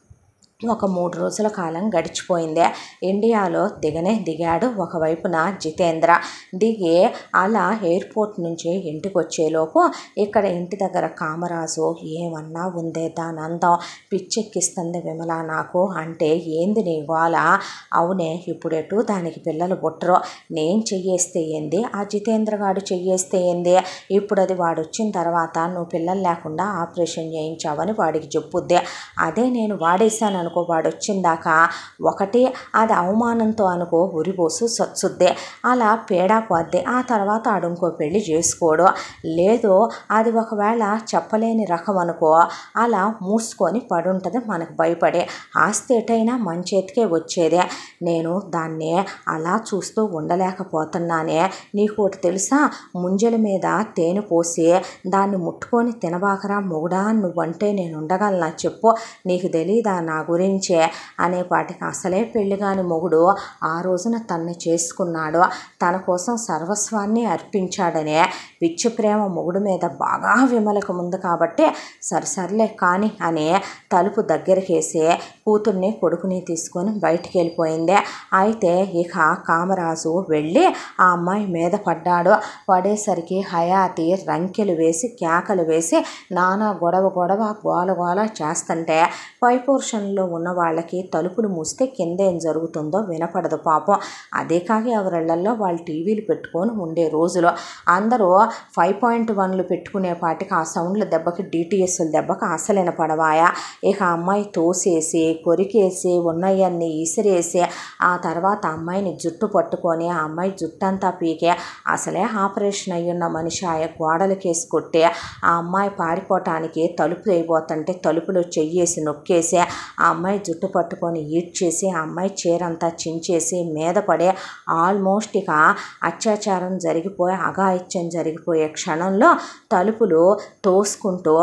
ఒక మూడు రోజుల కాలం గడిచిపోయింది ఇండియాలో దిగనే దిగాడు ఒకవైపున జితేంద్ర దిగి అలా ఎయిర్పోర్ట్ నుంచి ఇంటికి వచ్చేలోపు ఇక్కడ ఇంటి దగ్గర కామరాజు ఏమన్నా ఉందే దాని అందం పిచ్చెక్కిస్తుంది విమల నాకు అంటే ఏంది నీ గోల అవునే ఇప్పుడెటు దానికి పిల్లలు పుట్టరు నేను చెయ్యేస్తే ఏంది ఆ జితేంద్ర గాడు చెయ్యేస్తే ఏంది ఇప్పుడు అది వాడు వచ్చిన తర్వాత నువ్వు పిల్లలు లేకుండా ఆపరేషన్ చేయించావని వాడికి చెప్పుద్ది అదే నేను వాడేశాను అనుకో వాడు వచ్చిందాక ఒకటి అది అవమానంతో అనుకో ఉరిపోసు సచ్చుద్దే అలా పేడా పోద్ది ఆ తర్వాత ఆడు ఇంకో పెళ్లి చేసుకోడు లేదు అది ఒకవేళ చెప్పలేని రకం అనుకో అలా మూసుకొని పడుంటుంది మనకు భయపడే ఆస్తి ఎటైనా మన చేతికే వచ్చేదే నేను దాన్ని అలా చూస్తూ ఉండలేకపోతున్నానే నీకు ఒకటి తెలుసా ముంజల మీద తేనె పోసి దాన్ని ముట్టుకొని తినబాకరా మొగుడా నువ్వంటే నేను ఉండగలనా చెప్పు నీకు తెలీదా నా గురించే అనేపాటికి అసలే పెళ్లి కాని మొగుడు ఆ రోజున తన్ని చేసుకున్నాడు తన కోసం సర్వస్వాన్ని అర్పించాడనే పిచ్చి ప్రేమ మొగుడు మీద బాగా విమలకు ముందు కాబట్టి సరిసర్లే కాని అని తలుపు దగ్గరికేసి కూతుర్ని కొడుకుని తీసుకొని బయటికి వెళ్ళిపోయింది అయితే ఇక కామరాజు వెళ్ళి ఆ అమ్మాయి మీద పడ్డాడు పడేసరికి హయాతి రంకెలు వేసి కేకలు వేసి నానా గొడవ గొడవ గోల గోల చేస్తుంటే పై పోర్షన్లో ఉన్న వాళ్ళకి తలుపులు మూస్తే కింద ఏం జరుగుతుందో వినపడదు పాపం అదే కాక ఎవరిళ్లలో వాళ్ళు టీవీలు పెట్టుకొని ఉండే రోజులు అందరూ ఫైవ్ పాయింట్ వన్లు పెట్టుకునే పాటికి ఆ సౌండ్ల దెబ్బకి డిటిఎస్ల దెబ్బకి అసలు వినపడవాయా ఇక ఆ అమ్మాయి తోసేసి కొరికేసి ఉన్నయన్ని ఇసిరేసి ఆ తర్వాత ఆ అమ్మాయిని జుట్టు పట్టుకొని ఆ అమ్మాయి జుట్టంతా పీకే అసలే ఆపరేషన్ అయ్యున్న మనిషి ఆ గోడలకేసి కొట్టి ఆ అమ్మాయి పారిపోవటానికి తలుపు వేయబోతుంటే తలుపులో చెయ్యేసి నొక్కేసి ఆ అమ్మాయి జుట్టు పట్టుకొని ఈడ్చేసి ఆ అమ్మాయి చీరంతా చించేసి మీద పడే ఆల్మోస్ట్ ఇక అత్యాచారం జరిగిపోయి అఘాయిత్యం జరిగిపోయే క్షణంలో తలుపులు తోసుకుంటూ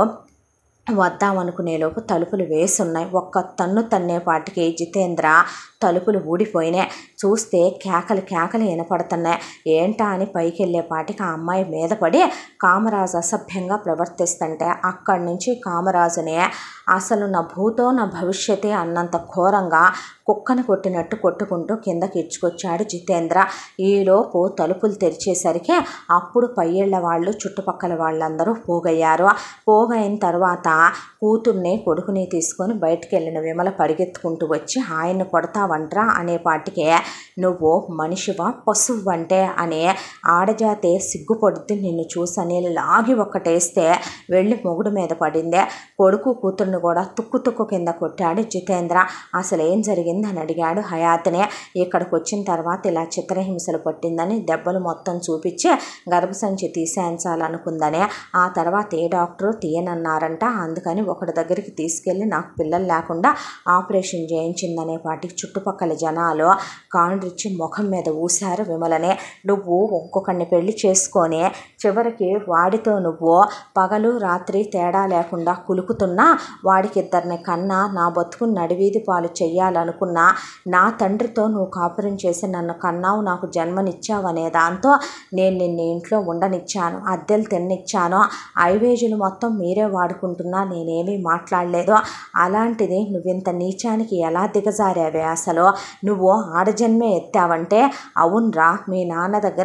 వద్దామనుకునేలోపు తలుపులు వేసున్నాయి ఒక్క తన్ను తన్నేపాటికి జితేంద్ర తలుపులు ఊడిపోయినాయి చూస్తే కేకలు కేకలు వినపడుతున్నాయి ఏంటా అని పైకి వెళ్ళేపాటికి ఆ అమ్మాయి మీద పడి కామరాజు అసభ్యంగా ప్రవర్తిస్తుంటే అక్కడి నుంచి కామరాజునే అసలు నా భూతో నా భవిష్యతే అన్నంత ఘోరంగా కుక్కను కొట్టినట్టు కొట్టుకుంటూ కిందకి ఇచ్చుకొచ్చాడు జితేంద్ర ఈలోపు తలుపులు తెరిచేసరికి అప్పుడు పయ్యేళ్ల వాళ్ళు చుట్టుపక్కల వాళ్ళందరూ పోగయ్యారు పోగైన తర్వాత కూతుర్ని కొడుకుని తీసుకొని బయటికి వెళ్ళిన విమల పరిగెత్తుకుంటూ వచ్చి ఆయన్ని కొడతావంట్రా అనే పాటికే నువ్వు మనిషివా పశువు అంటే అనే ఆడజాతే సిగ్గుపడుద్ది నిన్ను చూసని లాగి ఒక్కటేస్తే వెళ్ళి మొగుడు మీద పడిందే కొడుకు కూతుర్ని కూడా తుక్కు తుక్కు కింద కొట్టాడు జితేంద్ర అసలు ఏం జరిగిందని అడిగాడు హయాత్నే ఇక్కడికి వచ్చిన తర్వాత ఇలా చిత్రహింసలు పట్టిందని దెబ్బలు మొత్తం చూపించి గర్భసంచి తీసేయించాలనుకుందనే ఆ తర్వాత ఏ డాక్టరు తీయనన్నారంట అందుకని ఒకటి దగ్గరికి తీసుకెళ్ళి నాకు పిల్లలు లేకుండా ఆపరేషన్ చేయించిందనే పాటికి చుట్టుపక్కల జనాలు కాండ్రిచ్చి ముఖం మీద ఊశారు విమలనే నువ్వు ఒక్కొక్కడిని పెళ్లి చేసుకొని చివరికి వాడితో నువ్వు పగలు రాత్రి తేడా లేకుండా కులుకుతున్నా వాడికి ఇద్దరిని కన్నా నా బతుకుని నడివీధి పాలు చెయ్యాలనుకున్నా నా తండ్రితో నువ్వు కాపురం చేసి నన్ను కన్నావు నాకు జన్మనిచ్చావనే దాంతో నేను నిన్ను ఇంట్లో ఉండనిచ్చాను అద్దెలు తిన్నిచ్చాను ఐవేజులు మొత్తం మీరే వాడుకుంటున్నా నేనేమీ మాట్లాడలేదు అలాంటిది నువ్వింత నీచానికి ఎలా దిగజారావే అసలు నువ్వు ఆడజన్మే ఎత్తావంటే అవునరా మీ నాన్న దగ్గర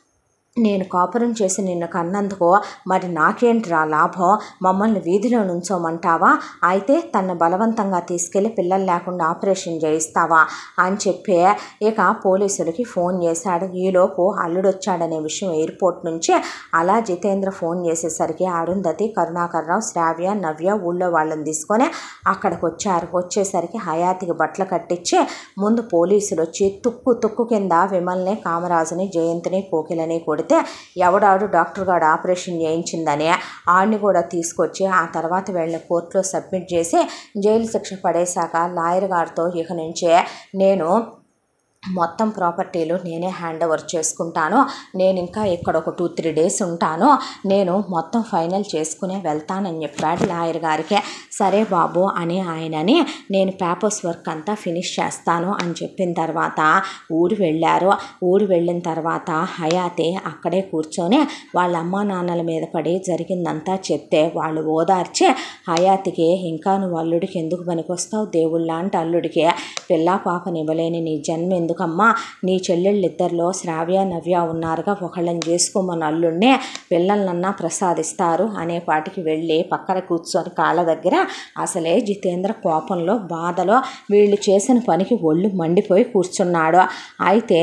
నేను కాపురం చేసి నిన్ను కన్నందుకు మరి నాకేంట్రా లాభం మమ్మల్ని వీధిలో నుంచోమంటావా అయితే తను బలవంతంగా తీసుకెళ్ళి పిల్లలు లేకుండా ఆపరేషన్ చేయిస్తావా అని చెప్పి ఇక పోలీసులకి ఫోన్ చేశాడు ఈలోపు అల్లుడు వచ్చాడనే విషయం ఎయిర్పోర్ట్ నుంచి అలా జితేంద్ర ఫోన్ చేసేసరికి అరుంధతి కరుణాకర్రావు శ్రావ్య నవ్య ఊళ్ళో వాళ్ళని తీసుకొని అక్కడికి వచ్చారు వచ్చేసరికి హయాతికి బట్టలు కట్టించి ముందు పోలీసులు వచ్చి తుక్కు తుక్కు కింద విమల్ని కామరాజుని జయంతిని కోకిలని కొడితే ఎవడాడు డాక్టర్ గారు ఆపరేషన్ చేయించిందని ఆడిని కూడా తీసుకొచ్చి ఆ తర్వాత వెళ్ళిన కోర్టులో సబ్మిట్ చేసి జైలు శిక్ష పడేశాక లాయర్ గారితో ఇక నుంచే నేను మొత్తం ప్రాపర్టీలు నేనే హ్యాండ్ ఓవర్ చేసుకుంటాను నేను ఇంకా ఇక్కడ ఒక టూ త్రీ డేస్ ఉంటాను నేను మొత్తం ఫైనల్ చేసుకునే వెళ్తానని చెప్పాడు లాయర్ గారికి సరే బాబు అని ఆయనని నేను పేపర్స్ వర్క్ అంతా ఫినిష్ చేస్తాను అని చెప్పిన తర్వాత ఊరు వెళ్ళారు ఊరు వెళ్ళిన తర్వాత హయాతి అక్కడే కూర్చొని వాళ్ళ అమ్మా నాన్నల మీద పడి జరిగిందంతా చెప్తే వాళ్ళు ఓదార్చి హయాతికి ఇంకా నువ్వు అల్లుడికి ఎందుకు పనికొస్తావు దేవుళ్ళ లాంటి అల్లుడికి పిల్ల పాపనివ్వలేని నీ జన్మ ఎందుకమ్మా నీ చెల్లెళ్ళిద్దరిలో శ్రావ్య నవ్య ఉన్నారుగా ఒకళ్ళని చేసుకోమని అల్లుడినే పిల్లలనన్నా ప్రసాదిస్తారు అనే పాటికి వెళ్ళి పక్కన కూర్చొని కాళ్ళ దగ్గర అసలే జితేంద్ర కోపంలో బాధలో వీళ్ళు చేసిన పనికి ఒళ్ళు మండిపోయి కూర్చున్నాడు అయితే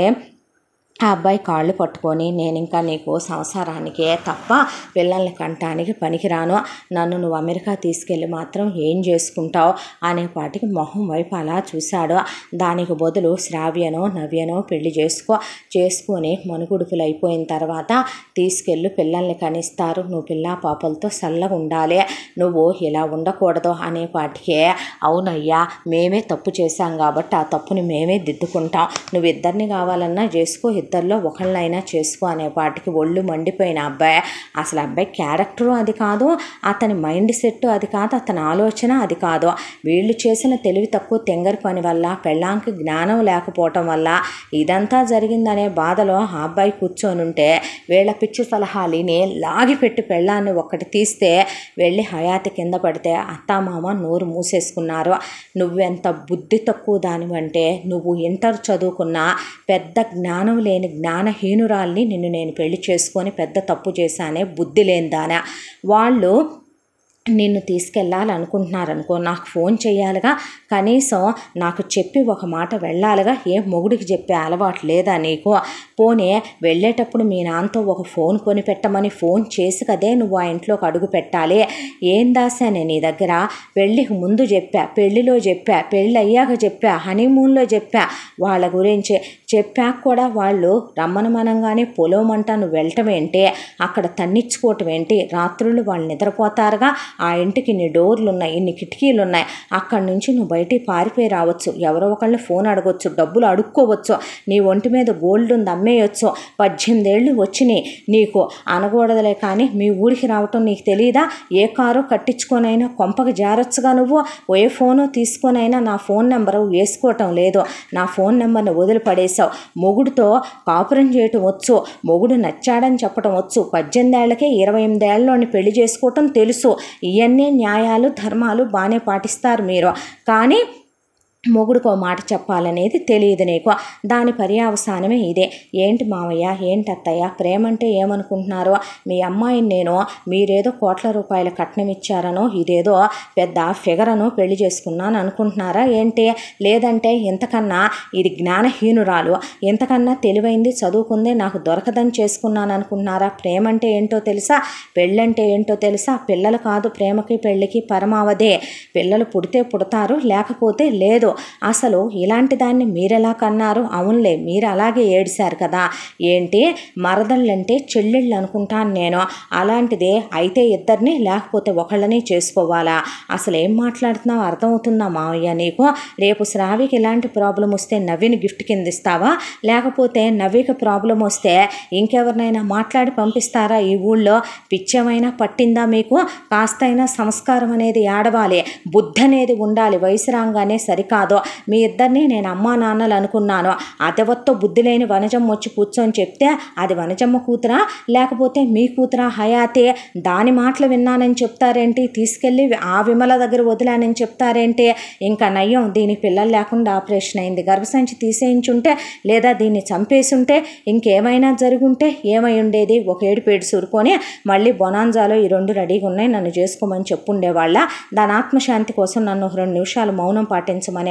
ఆ అబ్బాయి కాళ్ళు పట్టుకొని నేను ఇంకా నీకు సంసారానికే తప్ప పిల్లల్ని కంటానికి పనికిరాను నన్ను నువ్వు అమెరికా తీసుకెళ్ళి మాత్రం ఏం చేసుకుంటావు అనే పాటికి మొహం వైపు అలా చూశాడు దానికి బదులు శ్రావ్యనో నవ్యనో పెళ్లి చేసుకో చేసుకొని మనుగుడుపులు అయిపోయిన తర్వాత తీసుకెళ్ళి పిల్లల్ని కనిస్తారు నువ్వు పిల్ల పాపలతో చల్లగా ఉండాలి నువ్వు ఇలా ఉండకూడదు అనే పాటికే అవునయ్యా మేమే తప్పు చేశాం కాబట్టి ఆ తప్పుని మేమే దిద్దుకుంటాం నువ్వు ఇద్దరిని కావాలన్నా చేసుకో ఇద్దరిలో ఒకళ్ళైనా చేసుకో అనే పాటికి ఒళ్ళు మండిపోయిన అబ్బాయి అసలు అబ్బాయి క్యారెక్టరు అది కాదు అతని మైండ్ సెట్ అది కాదు అతని ఆలోచన అది కాదు వీళ్ళు చేసిన తెలివి తక్కువ తెంగరి పని వల్ల పెళ్ళాంకి జ్ఞానం లేకపోవటం వల్ల ఇదంతా జరిగిందనే బాధలో ఆ అబ్బాయి కూర్చొని ఉంటే వీళ్ళ పిచ్చి సలహాలిని లాగి పెట్టి పెళ్ళాన్ని ఒక్కటి తీస్తే వెళ్ళి హయాతి కింద పడితే అత్తామామ నోరు మూసేసుకున్నారు నువ్వెంత బుద్ధి తక్కువ దానివంటే నువ్వు ఇంటర్ చదువుకున్న పెద్ద జ్ఞానం లేని జ్ఞానహీనురాల్ని నిన్ను నేను పెళ్లి చేసుకొని పెద్ద తప్పు చేశానే బుద్ధి లేని దానా వాళ్ళు నిన్ను తీసుకెళ్ళాలనుకుంటున్నారనుకో నాకు ఫోన్ చేయాలిగా కనీసం నాకు చెప్పి ఒక మాట వెళ్ళాలిగా ఏ మొగుడికి చెప్పే అలవాటు లేదా నీకు పోనీ వెళ్ళేటప్పుడు మీ నాన్నతో ఒక ఫోన్ కొని పెట్టమని ఫోన్ చేసి కదే నువ్వు ఆ ఇంట్లోకి అడుగు పెట్టాలి ఏం దాసానే నీ దగ్గర పెళ్ళికి ముందు చెప్పా పెళ్ళిలో చెప్పా పెళ్ళి అయ్యాక చెప్పా హనీమూన్లో చెప్పా వాళ్ళ గురించి చెప్పాక కూడా వాళ్ళు రమ్మనమనంగానే పొలవమంట నువ్వు వెళ్ళటం ఏంటి అక్కడ తన్నిచ్చుకోవటం ఏంటి రాత్రులు వాళ్ళు నిద్రపోతారుగా ఆ ఇంటికి ఇన్ని డోర్లు ఉన్నాయి ఇన్ని కిటికీలు ఉన్నాయి అక్కడి నుంచి నువ్వు బయటికి పారిపోయి రావచ్చు ఎవరో ఒకళ్ళని ఫోన్ అడగొచ్చు డబ్బులు అడుక్కోవచ్చు నీ ఒంటి మీద గోల్డ్ ఉంది అమ్మేయచ్చు పద్దెనిమిది ఏళ్ళు వచ్చినాయి నీకు అనకూడదులే కానీ మీ ఊరికి రావటం నీకు తెలియదా ఏ కారో కట్టించుకొనైనా కొంపకి జారొచ్చుగా నువ్వు ఏ ఫోను తీసుకొనైనా నా ఫోన్ నెంబరు వేసుకోవటం లేదు నా ఫోన్ నెంబర్ని వదిలిపడేసావు మొగుడుతో కాపురం చేయటం వచ్చు మొగుడు నచ్చాడని చెప్పడం వచ్చు పద్దెనిమిది ఏళ్ళకే ఇరవై ఎనిమిది ఏళ్ళలోని పెళ్లి చేసుకోవటం తెలుసు ఇవన్నీ న్యాయాలు ధర్మాలు బాగానే పాటిస్తారు మీరు కానీ మొగుడుకో మాట చెప్పాలనేది తెలియదు నీకు దాని పర్యావసానమే ఇదే ఏంటి మావయ్య ఏంటి అత్తయ్య ప్రేమ అంటే ఏమనుకుంటున్నారో మీ అమ్మాయిని నేను మీరేదో కోట్ల రూపాయల కట్నం ఇచ్చారనో ఇదేదో పెద్ద ఫిగర్ అనో పెళ్లి చేసుకున్నాను అనుకుంటున్నారా ఏంటి లేదంటే ఇంతకన్నా ఇది జ్ఞానహీనురాలు ఇంతకన్నా తెలివైంది చదువుకుంది నాకు దొరకదని చేసుకున్నాను అనుకుంటున్నారా ప్రేమ అంటే ఏంటో తెలుసా పెళ్ళంటే ఏంటో తెలుసా పిల్లలు కాదు ప్రేమకి పెళ్ళికి పరమావదే పిల్లలు పుడితే పుడతారు లేకపోతే లేదు అసలు ఇలాంటి దాన్ని మీరెలా కన్నారు అవునులే మీరు అలాగే ఏడిశారు కదా ఏంటి మరదళ్ళంటే చెల్లెళ్ళు అనుకుంటాను నేను అలాంటిదే అయితే ఇద్దరిని లేకపోతే ఒకళ్ళని చేసుకోవాలా అసలు ఏం మాట్లాడుతున్నావు అర్థమవుతుందా మావయ్య నీకు రేపు శ్రావికి ఇలాంటి ప్రాబ్లం వస్తే నవ్విని గిఫ్ట్ కింద ఇస్తావా లేకపోతే నవ్వికి ప్రాబ్లం వస్తే ఇంకెవరినైనా మాట్లాడి పంపిస్తారా ఈ ఊళ్ళో పిచ్చమైనా పట్టిందా మీకు కాస్తైనా సంస్కారం అనేది ఆడవాలి బుద్ధి అనేది ఉండాలి వయసు రాగానే సరికాదు మీ ఇద్దరిని నేను అమ్మా నాన్నలు అనుకున్నాను అదవత్తో బుద్ధి లేని వనజమ్మ వచ్చి కూర్చొని చెప్తే అది వనజమ్మ కూతురా లేకపోతే మీ కూతురా హయాతే దాని మాటలు విన్నానని చెప్తారేంటి తీసుకెళ్ళి ఆ విమల దగ్గర వదిలానని చెప్తారేంటి ఇంకా నయ్యం దీని పిల్లలు లేకుండా ఆపరేషన్ అయింది గర్భసంచి తీసేయించుంటే లేదా దీన్ని చంపేసుంటే ఇంకేమైనా జరుగుంటే ఏమై ఉండేది ఒక ఏడు పేడు సురుకొని మళ్ళీ బొనాంజాలో ఈ రెండు రెడీగా ఉన్నాయి నన్ను చేసుకోమని చెప్పుండేవాళ్ళ దాని ఆత్మశాంతి కోసం నన్ను ఒక రెండు నిమిషాలు మౌనం పాటించమనేవాళ్ళ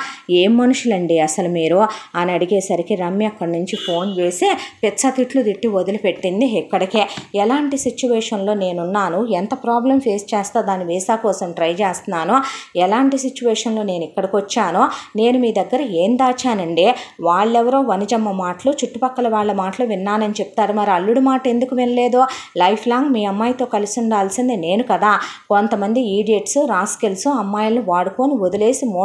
ఏం మనుషులండి అసలు మీరు అని అడిగేసరికి రమ్య అక్కడి నుంచి ఫోన్ చేసి పెచ్చ తిట్లు తిట్టి వదిలిపెట్టింది ఇక్కడికే ఎలాంటి సిచ్యువేషన్లో నేనున్నాను ఎంత ప్రాబ్లం ఫేస్ చేస్తా దాని వీసా కోసం ట్రై చేస్తున్నానో ఎలాంటి సిచ్యువేషన్లో నేను ఇక్కడికి వచ్చానో నేను మీ దగ్గర ఏం దాచానండి వాళ్ళెవరో వనిజమ్మ మాటలు చుట్టుపక్కల వాళ్ళ మాటలు విన్నానని చెప్తారు మరి అల్లుడు మాట ఎందుకు వినలేదో లైఫ్ లాంగ్ మీ అమ్మాయితో కలిసి ఉండాల్సిందే నేను కదా కొంతమంది ఈడియట్స్ రాస్కెల్స్ అమ్మాయిలను వాడుకొని వదిలేసి మోసం చేసి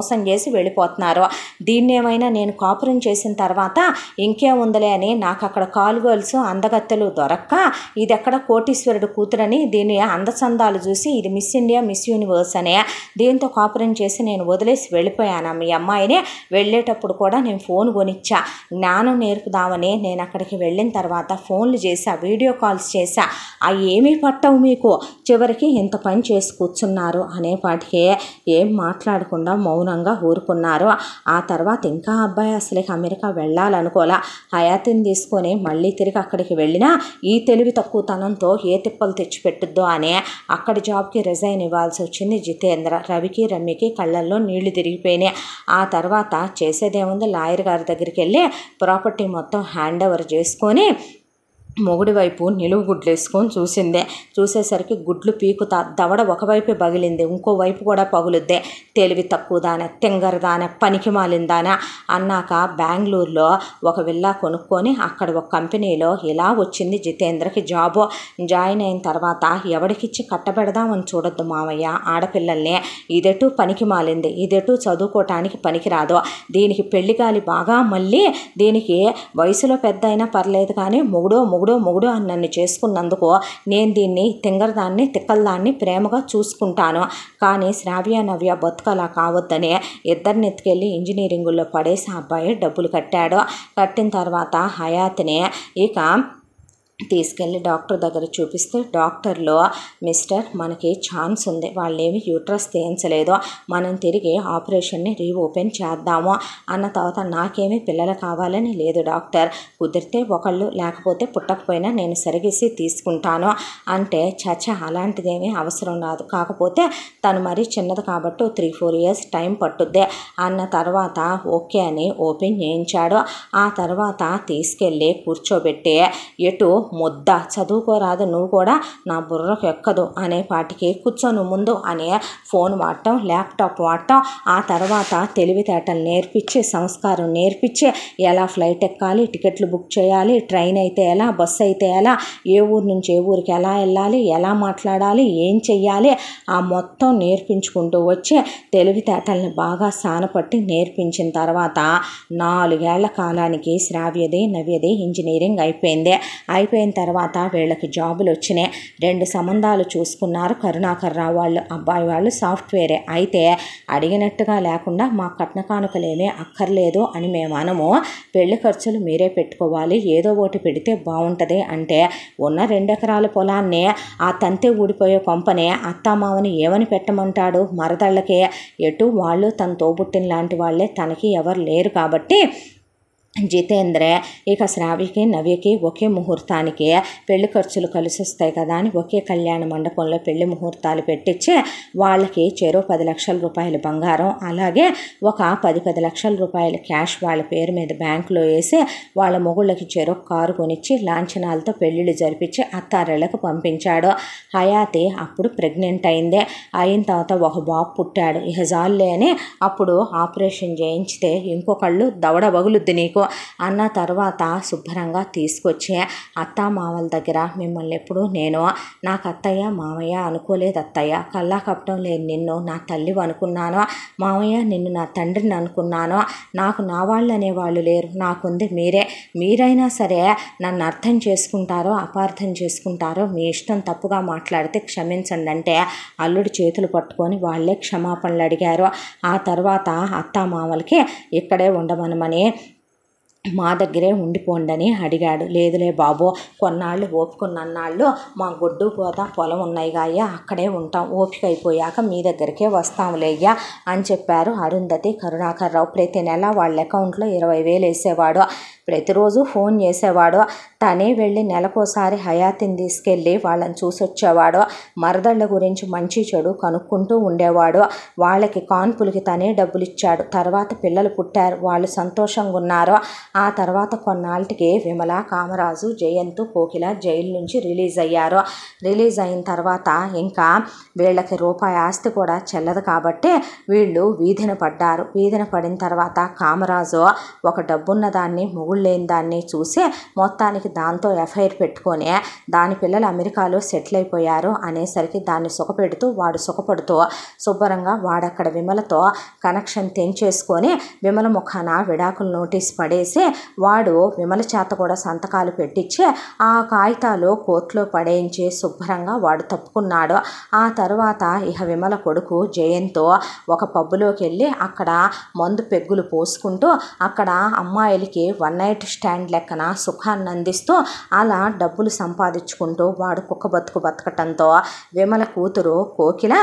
వదిలేసి వెళ్ళిపోతున్నారు దీన్ని ఏమైనా నేను కాపురం చేసిన తర్వాత ఇంకేముందలే అని నాకు అక్కడ కాలు గర్ల్స్ అందగత్తెలు దొరక్క ఇది ఎక్కడ కోటీశ్వరుడు కూతురని దీని అందచందాలు చూసి ఇది మిస్ ఇండియా మిస్ యూనివర్స్ అనే దీంతో కాపురం చేసి నేను వదిలేసి వెళ్ళిపోయాను మీ అమ్మాయిని వెళ్ళేటప్పుడు కూడా నేను ఫోన్ కొనిచ్చా జ్ఞానం నేర్పుదామని నేను అక్కడికి వెళ్ళిన తర్వాత ఫోన్లు చేశా వీడియో కాల్స్ చేశా అవి ఏమీ పట్టవు మీకు చివరికి ఇంత పని చేసి కూర్చున్నారు అనేపాటికి ఏం మాట్లాడకుండా మౌనంగా ఊరుకున్నారు ఆ తర్వాత ఇంకా అబ్బాయి అసలు అమెరికా వెళ్ళాలనుకోలా హయాతిని తీసుకొని మళ్ళీ తిరిగి అక్కడికి వెళ్ళినా ఈ తెలివి తక్కువతనంతో ఏ తిప్పలు తెచ్చిపెట్టుద్దో అని అక్కడి జాబ్కి రిజైన్ ఇవ్వాల్సి వచ్చింది జితేంద్ర రవికి రమ్యకి కళ్ళల్లో నీళ్లు తిరిగిపోయినాయి ఆ తర్వాత చేసేదేముంది లాయర్ గారి దగ్గరికి వెళ్ళి ప్రాపర్టీ మొత్తం హ్యాండ్ ఓవర్ చేసుకొని మొగుడి వైపు నిలువు గుడ్లు వేసుకొని చూసిందే చూసేసరికి గుడ్లు పీకుతా దవడ ఒకవైపే పగిలింది ఇంకో వైపు కూడా పగులుద్దే తెలివి తక్కువ దాన తింగర దాన పనికి మాలిందాన అన్నాక బెంగళూరులో ఒక విల్లా కొనుక్కొని అక్కడ ఒక కంపెనీలో ఇలా వచ్చింది జితేంద్రకి జాబు జాయిన్ అయిన తర్వాత ఎవడికిచ్చి కట్టబెడదామని చూడొద్దు మావయ్య ఆడపిల్లల్ని ఇదెటు పనికి మాలింది ఇదెటు చదువుకోవటానికి పనికిరాదు దీనికి పెళ్లి గాలి బాగా మళ్ళీ దీనికి వయసులో పెద్ద అయినా పర్లేదు కానీ మొగుడో మొగుడో మొగుడో అని నన్ను చేసుకున్నందుకు నేను దీన్ని తింగరదాన్ని తిక్కలదాన్ని ప్రేమగా చూసుకుంటాను కానీ శ్రావ్య నవ్య బతుకలా కావద్దని ఇద్దరిని ఎత్తుకెళ్ళి ఇంజనీరింగుల్లో పడేసి ఆ అబ్బాయి డబ్బులు కట్టాడు కట్టిన తర్వాత హయాత్ని ఇక తీసుకెళ్ళి డాక్టర్ దగ్గర చూపిస్తే డాక్టర్లో మిస్టర్ మనకి ఛాన్స్ ఉంది వాళ్ళేమి యూట్రస్ తీయించలేదు మనం తిరిగి ఆపరేషన్ని రీఓపెన్ చేద్దాము అన్న తర్వాత నాకేమీ పిల్లలు కావాలని లేదు డాక్టర్ కుదిరితే ఒకళ్ళు లేకపోతే పుట్టకపోయినా నేను సరిగేసి తీసుకుంటాను అంటే చచ్చ అలాంటిదేమీ అవసరం రాదు కాకపోతే తను మరీ చిన్నది కాబట్టి త్రీ ఫోర్ ఇయర్స్ టైం పట్టుద్ది అన్న తర్వాత ఓకే అని ఓపెన్ చేయించాడు ఆ తర్వాత తీసుకెళ్ళి కూర్చోబెట్టి ఎటు ముద్ద చదువుకోరాదు నువ్వు కూడా నా బుర్రకు ఎక్కదు అనే పాటికి కూర్చొని ముందు అనే ఫోన్ వాడటం ల్యాప్టాప్ వాడటం ఆ తర్వాత తెలివితేటలు నేర్పించి సంస్కారం నేర్పించి ఎలా ఫ్లైట్ ఎక్కాలి టికెట్లు బుక్ చేయాలి ట్రైన్ అయితే ఎలా బస్సు అయితే ఎలా ఏ ఊరు నుంచి ఏ ఊరికి ఎలా వెళ్ళాలి ఎలా మాట్లాడాలి ఏం చెయ్యాలి ఆ మొత్తం నేర్పించుకుంటూ వచ్చి తెలివితేటల్ని బాగా సానపట్టి నేర్పించిన తర్వాత నాలుగేళ్ల కాలానికి శ్రావ్యది నవ్యది ఇంజనీరింగ్ అయిపోయింది అయిపోయిన తర్వాత వీళ్ళకి జాబులు వచ్చినాయి రెండు సంబంధాలు చూసుకున్నారు కరుణాకర్ రావు వాళ్ళు అబ్బాయి వాళ్ళు సాఫ్ట్వేరే అయితే అడిగినట్టుగా లేకుండా మా కట్న కానుకలేమీ అక్కర్లేదు అని మేము అనము పెళ్లి ఖర్చులు మీరే పెట్టుకోవాలి ఏదో ఒకటి పెడితే బాగుంటుంది అంటే ఉన్న రెండెకరాల పొలాన్ని ఆ తంతే ఊడిపోయే కొంపనే అత్తామామని ఏమని పెట్టమంటాడు మరదళ్ళకి ఎటు వాళ్ళు తన తోబుట్టిన లాంటి వాళ్ళే తనకి ఎవరు లేరు కాబట్టి జితేంద్ర ఇక శ్రావ్యకి నవ్యకి ఒకే ముహూర్తానికి పెళ్లి ఖర్చులు కలిసి వస్తాయి కదా అని ఒకే కళ్యాణ మండపంలో పెళ్లి ముహూర్తాలు పెట్టించి వాళ్ళకి చెరో పది లక్షల రూపాయల బంగారం అలాగే ఒక పది పది లక్షల రూపాయల క్యాష్ వాళ్ళ పేరు మీద బ్యాంకులో వేసి వాళ్ళ మొగుళ్ళకి చెరో కారు కొనిచ్చి లాంఛనాలతో పెళ్లిళ్ళు జరిపించి అత్తారేళ్లకు పంపించాడు హయాతి అప్పుడు ప్రెగ్నెంట్ అయిందే అయిన తర్వాత ఒక బాబు పుట్టాడు ఇక జాల్లే అని అప్పుడు ఆపరేషన్ చేయించితే ఇంకొకళ్ళు దవడ బగులుద్ది నీకు అన్న తర్వాత శుభ్రంగా తీసుకొచ్చి అత్త మామల దగ్గర మిమ్మల్ని ఎప్పుడు నేను నాకు అత్తయ్య మామయ్య అనుకోలేదు అత్తయ్య కల్లా కప్పటం లేదు నిన్ను నా తల్లి అనుకున్నాను మామయ్య నిన్ను నా తండ్రిని అనుకున్నాను నాకు నా వాళ్ళు అనేవాళ్ళు లేరు నాకుంది మీరే మీరైనా సరే నన్ను అర్థం చేసుకుంటారో అపార్థం చేసుకుంటారో మీ ఇష్టం తప్పుగా మాట్లాడితే క్షమించండి అంటే అల్లుడి చేతులు పట్టుకొని వాళ్ళే క్షమాపణలు అడిగారు ఆ తర్వాత అత్త మామలకి ఇక్కడే ఉండమనమని మా దగ్గరే ఉండిపోండని అడిగాడు లేదులే బాబు కొన్నాళ్ళు ఓపుకున్నన్నాళ్ళు మా గొడ్డు పోత పొలం ఉన్నాయి గాయ్యా అక్కడే ఉంటాం ఓపిక అయిపోయాక మీ దగ్గరికే వస్తాంలేయ్యా అని చెప్పారు అరుంధతి కరుణాకర్ రావు ప్రతి నెల వాళ్ళ అకౌంట్లో ఇరవై వేలు వేసేవాడు ప్రతిరోజు ఫోన్ చేసేవాడు తనే వెళ్ళి నెలకోసారి హయాతిని తీసుకెళ్ళి వాళ్ళని చూసొచ్చేవాడు మరదళ్ళ గురించి మంచి చెడు కనుక్కుంటూ ఉండేవాడు వాళ్ళకి కాన్పులకి తనే డబ్బులు ఇచ్చాడు తర్వాత పిల్లలు పుట్టారు వాళ్ళు సంతోషంగా ఉన్నారు ఆ తర్వాత కొన్నాళ్ళకి విమల కామరాజు జయంత్ కోకిల జైలు నుంచి రిలీజ్ అయ్యారు రిలీజ్ అయిన తర్వాత ఇంకా వీళ్ళకి రూపాయి ఆస్తి కూడా చెల్లదు కాబట్టి వీళ్ళు వీధిన పడ్డారు వీధిన పడిన తర్వాత కామరాజు ఒక డబ్బున్న దాన్ని మొగుడు మొగుడు లేని దాన్ని చూసి మొత్తానికి దాంతో ఎఫ్ఐఆర్ పెట్టుకొని దాని పిల్లలు అమెరికాలో సెటిల్ అయిపోయారు అనేసరికి దాన్ని సుఖపెడుతూ వాడు సుఖపడుతూ శుభ్రంగా వాడక్కడ విమలతో కనెక్షన్ తెంచేసుకొని విమల ముఖాన విడాకుల నోటీస్ పడేసి వాడు విమల చేత కూడా సంతకాలు పెట్టించి ఆ కాగితాలు కోర్టులో పడేయించి శుభ్రంగా వాడు తప్పుకున్నాడు ఆ తర్వాత ఇహ విమల కొడుకు జయంతో ఒక పబ్బులోకి వెళ్ళి అక్కడ మందు పెగ్గులు పోసుకుంటూ అక్కడ అమ్మాయిలకి వన్ నైట్ స్టాండ్ లెక్కన సుఖాన్ని అందిస్తూ అలా డబ్బులు సంపాదించుకుంటూ వాడు కుక్క బతుకు బతకటంతో విమల కూతురు కోకిల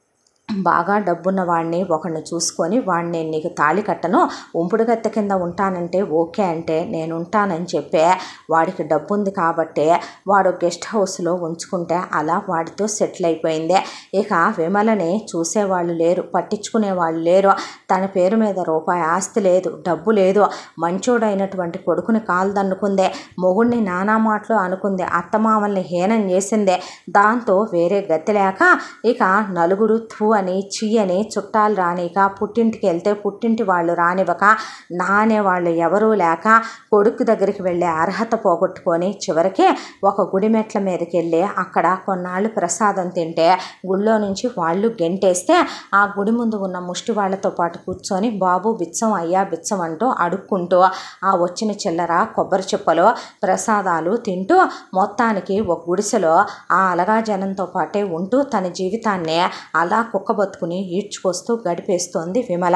బాగా డబ్బున్న వాడిని ఒకడిని చూసుకొని వాడిని నేను నీకు తాళి కట్టను ఉంపుడు గత్తె కింద ఉంటానంటే ఓకే అంటే నేను ఉంటానని చెప్పే వాడికి డబ్బు ఉంది కాబట్టి వాడు గెస్ట్ హౌస్లో ఉంచుకుంటే అలా వాడితో సెటిల్ అయిపోయింది ఇక విమలని చూసేవాళ్ళు లేరు పట్టించుకునే వాళ్ళు లేరు తన పేరు మీద రూపాయి ఆస్తి లేదు డబ్బు లేదు మంచోడైనటువంటి కొడుకుని కాలు దన్నుకుందే మొగుడిని నానా మాటలు అనుకుంది అత్తమామల్ని హీనం చేసిందే దాంతో వేరే గతి లేక ఇక నలుగురు థూ అని చీ అని చుట్టాలు రానిక పుట్టింటికి వెళ్తే పుట్టింటి వాళ్ళు రానివ్వక నానే వాళ్ళు ఎవరూ లేక కొడుకు దగ్గరికి వెళ్ళే అర్హత పోగొట్టుకొని చివరికి ఒక గుడి మెట్ల మీదకి వెళ్ళి అక్కడ కొన్నాళ్ళు ప్రసాదం తింటే గుళ్ళో నుంచి వాళ్ళు గెంటేస్తే ఆ గుడి ముందు ఉన్న ముష్టి వాళ్ళతో పాటు కూర్చొని బాబు బిచ్చం అయ్యా బిచ్చం అంటూ అడుక్కుంటూ ఆ వచ్చిన చిల్లర కొబ్బరి చిప్పలు ప్రసాదాలు తింటూ మొత్తానికి ఒక గుడిసెలో ఆ అలగా జనంతో పాటే ఉంటూ తన జీవితాన్ని అలా కుక్క బతుకుని ఈడ్చుకొస్తూ గడిపేస్తోంది విమల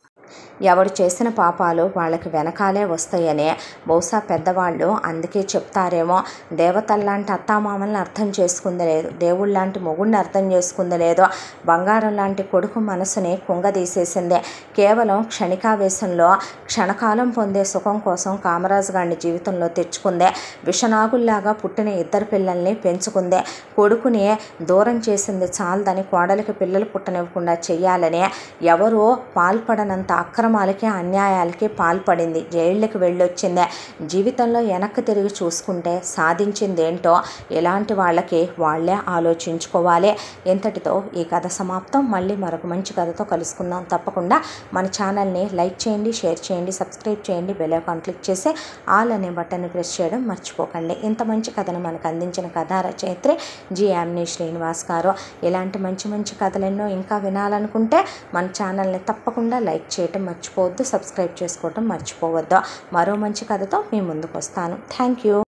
ఎవడు చేసిన పాపాలు వాళ్ళకి వెనకాలే వస్తాయని బహుశా పెద్దవాళ్ళు అందుకే చెప్తారేమో దేవతల్లాంటి అత్తామామల్ని అర్థం చేసుకుంది లేదు దేవుళ్ళ లాంటి మొగుడిని అర్థం చేసుకుంది లేదు బంగారం లాంటి కొడుకు మనసుని కుంగదీసేసింది కేవలం క్షణికావేశంలో క్షణకాలం పొందే సుఖం కోసం కామరాజు గారిని జీవితంలో తెచ్చుకుందే విషనాగుల్లాగా పుట్టిన ఇద్దరు పిల్లల్ని పెంచుకుందే కొడుకుని దూరం చేసింది చాలదని కోడలికి పిల్లలు పుట్టనివ్వకుండా చెయ్యాలని ఎవరో పాల్పడనంత అక్రమాలకి అన్యాయాలకి పాల్పడింది జైళ్ళకి వెళ్ళొచ్చిందే జీవితంలో వెనక్కి తిరిగి చూసుకుంటే సాధించింది ఏంటో ఇలాంటి వాళ్ళకి వాళ్ళే ఆలోచించుకోవాలి ఇంతటితో ఈ కథ సమాప్తం మళ్ళీ మరొక మంచి కథతో కలుసుకుందాం తప్పకుండా మన ఛానల్ని లైక్ చేయండి షేర్ చేయండి సబ్స్క్రైబ్ చేయండి బెల్ ఐకాన్ క్లిక్ చేసి ఆల్ అనే బటన్ని ప్రెస్ చేయడం మర్చిపోకండి ఇంత మంచి కథను మనకు అందించిన కథా రచయిత్రి జి యామిని శ్రీనివాస్ గారు ఇలాంటి మంచి మంచి కథలెన్నో ఇంకా వినాలనుకుంటే మన ఛానల్ని తప్పకుండా లైక్ చేయటం మర్చిపోవద్దు సబ్స్క్రైబ్ చేసుకోవటం మర్చిపోవద్దు మరో మంచి కథతో మీ ముందుకు వస్తాను థ్యాంక్ యూ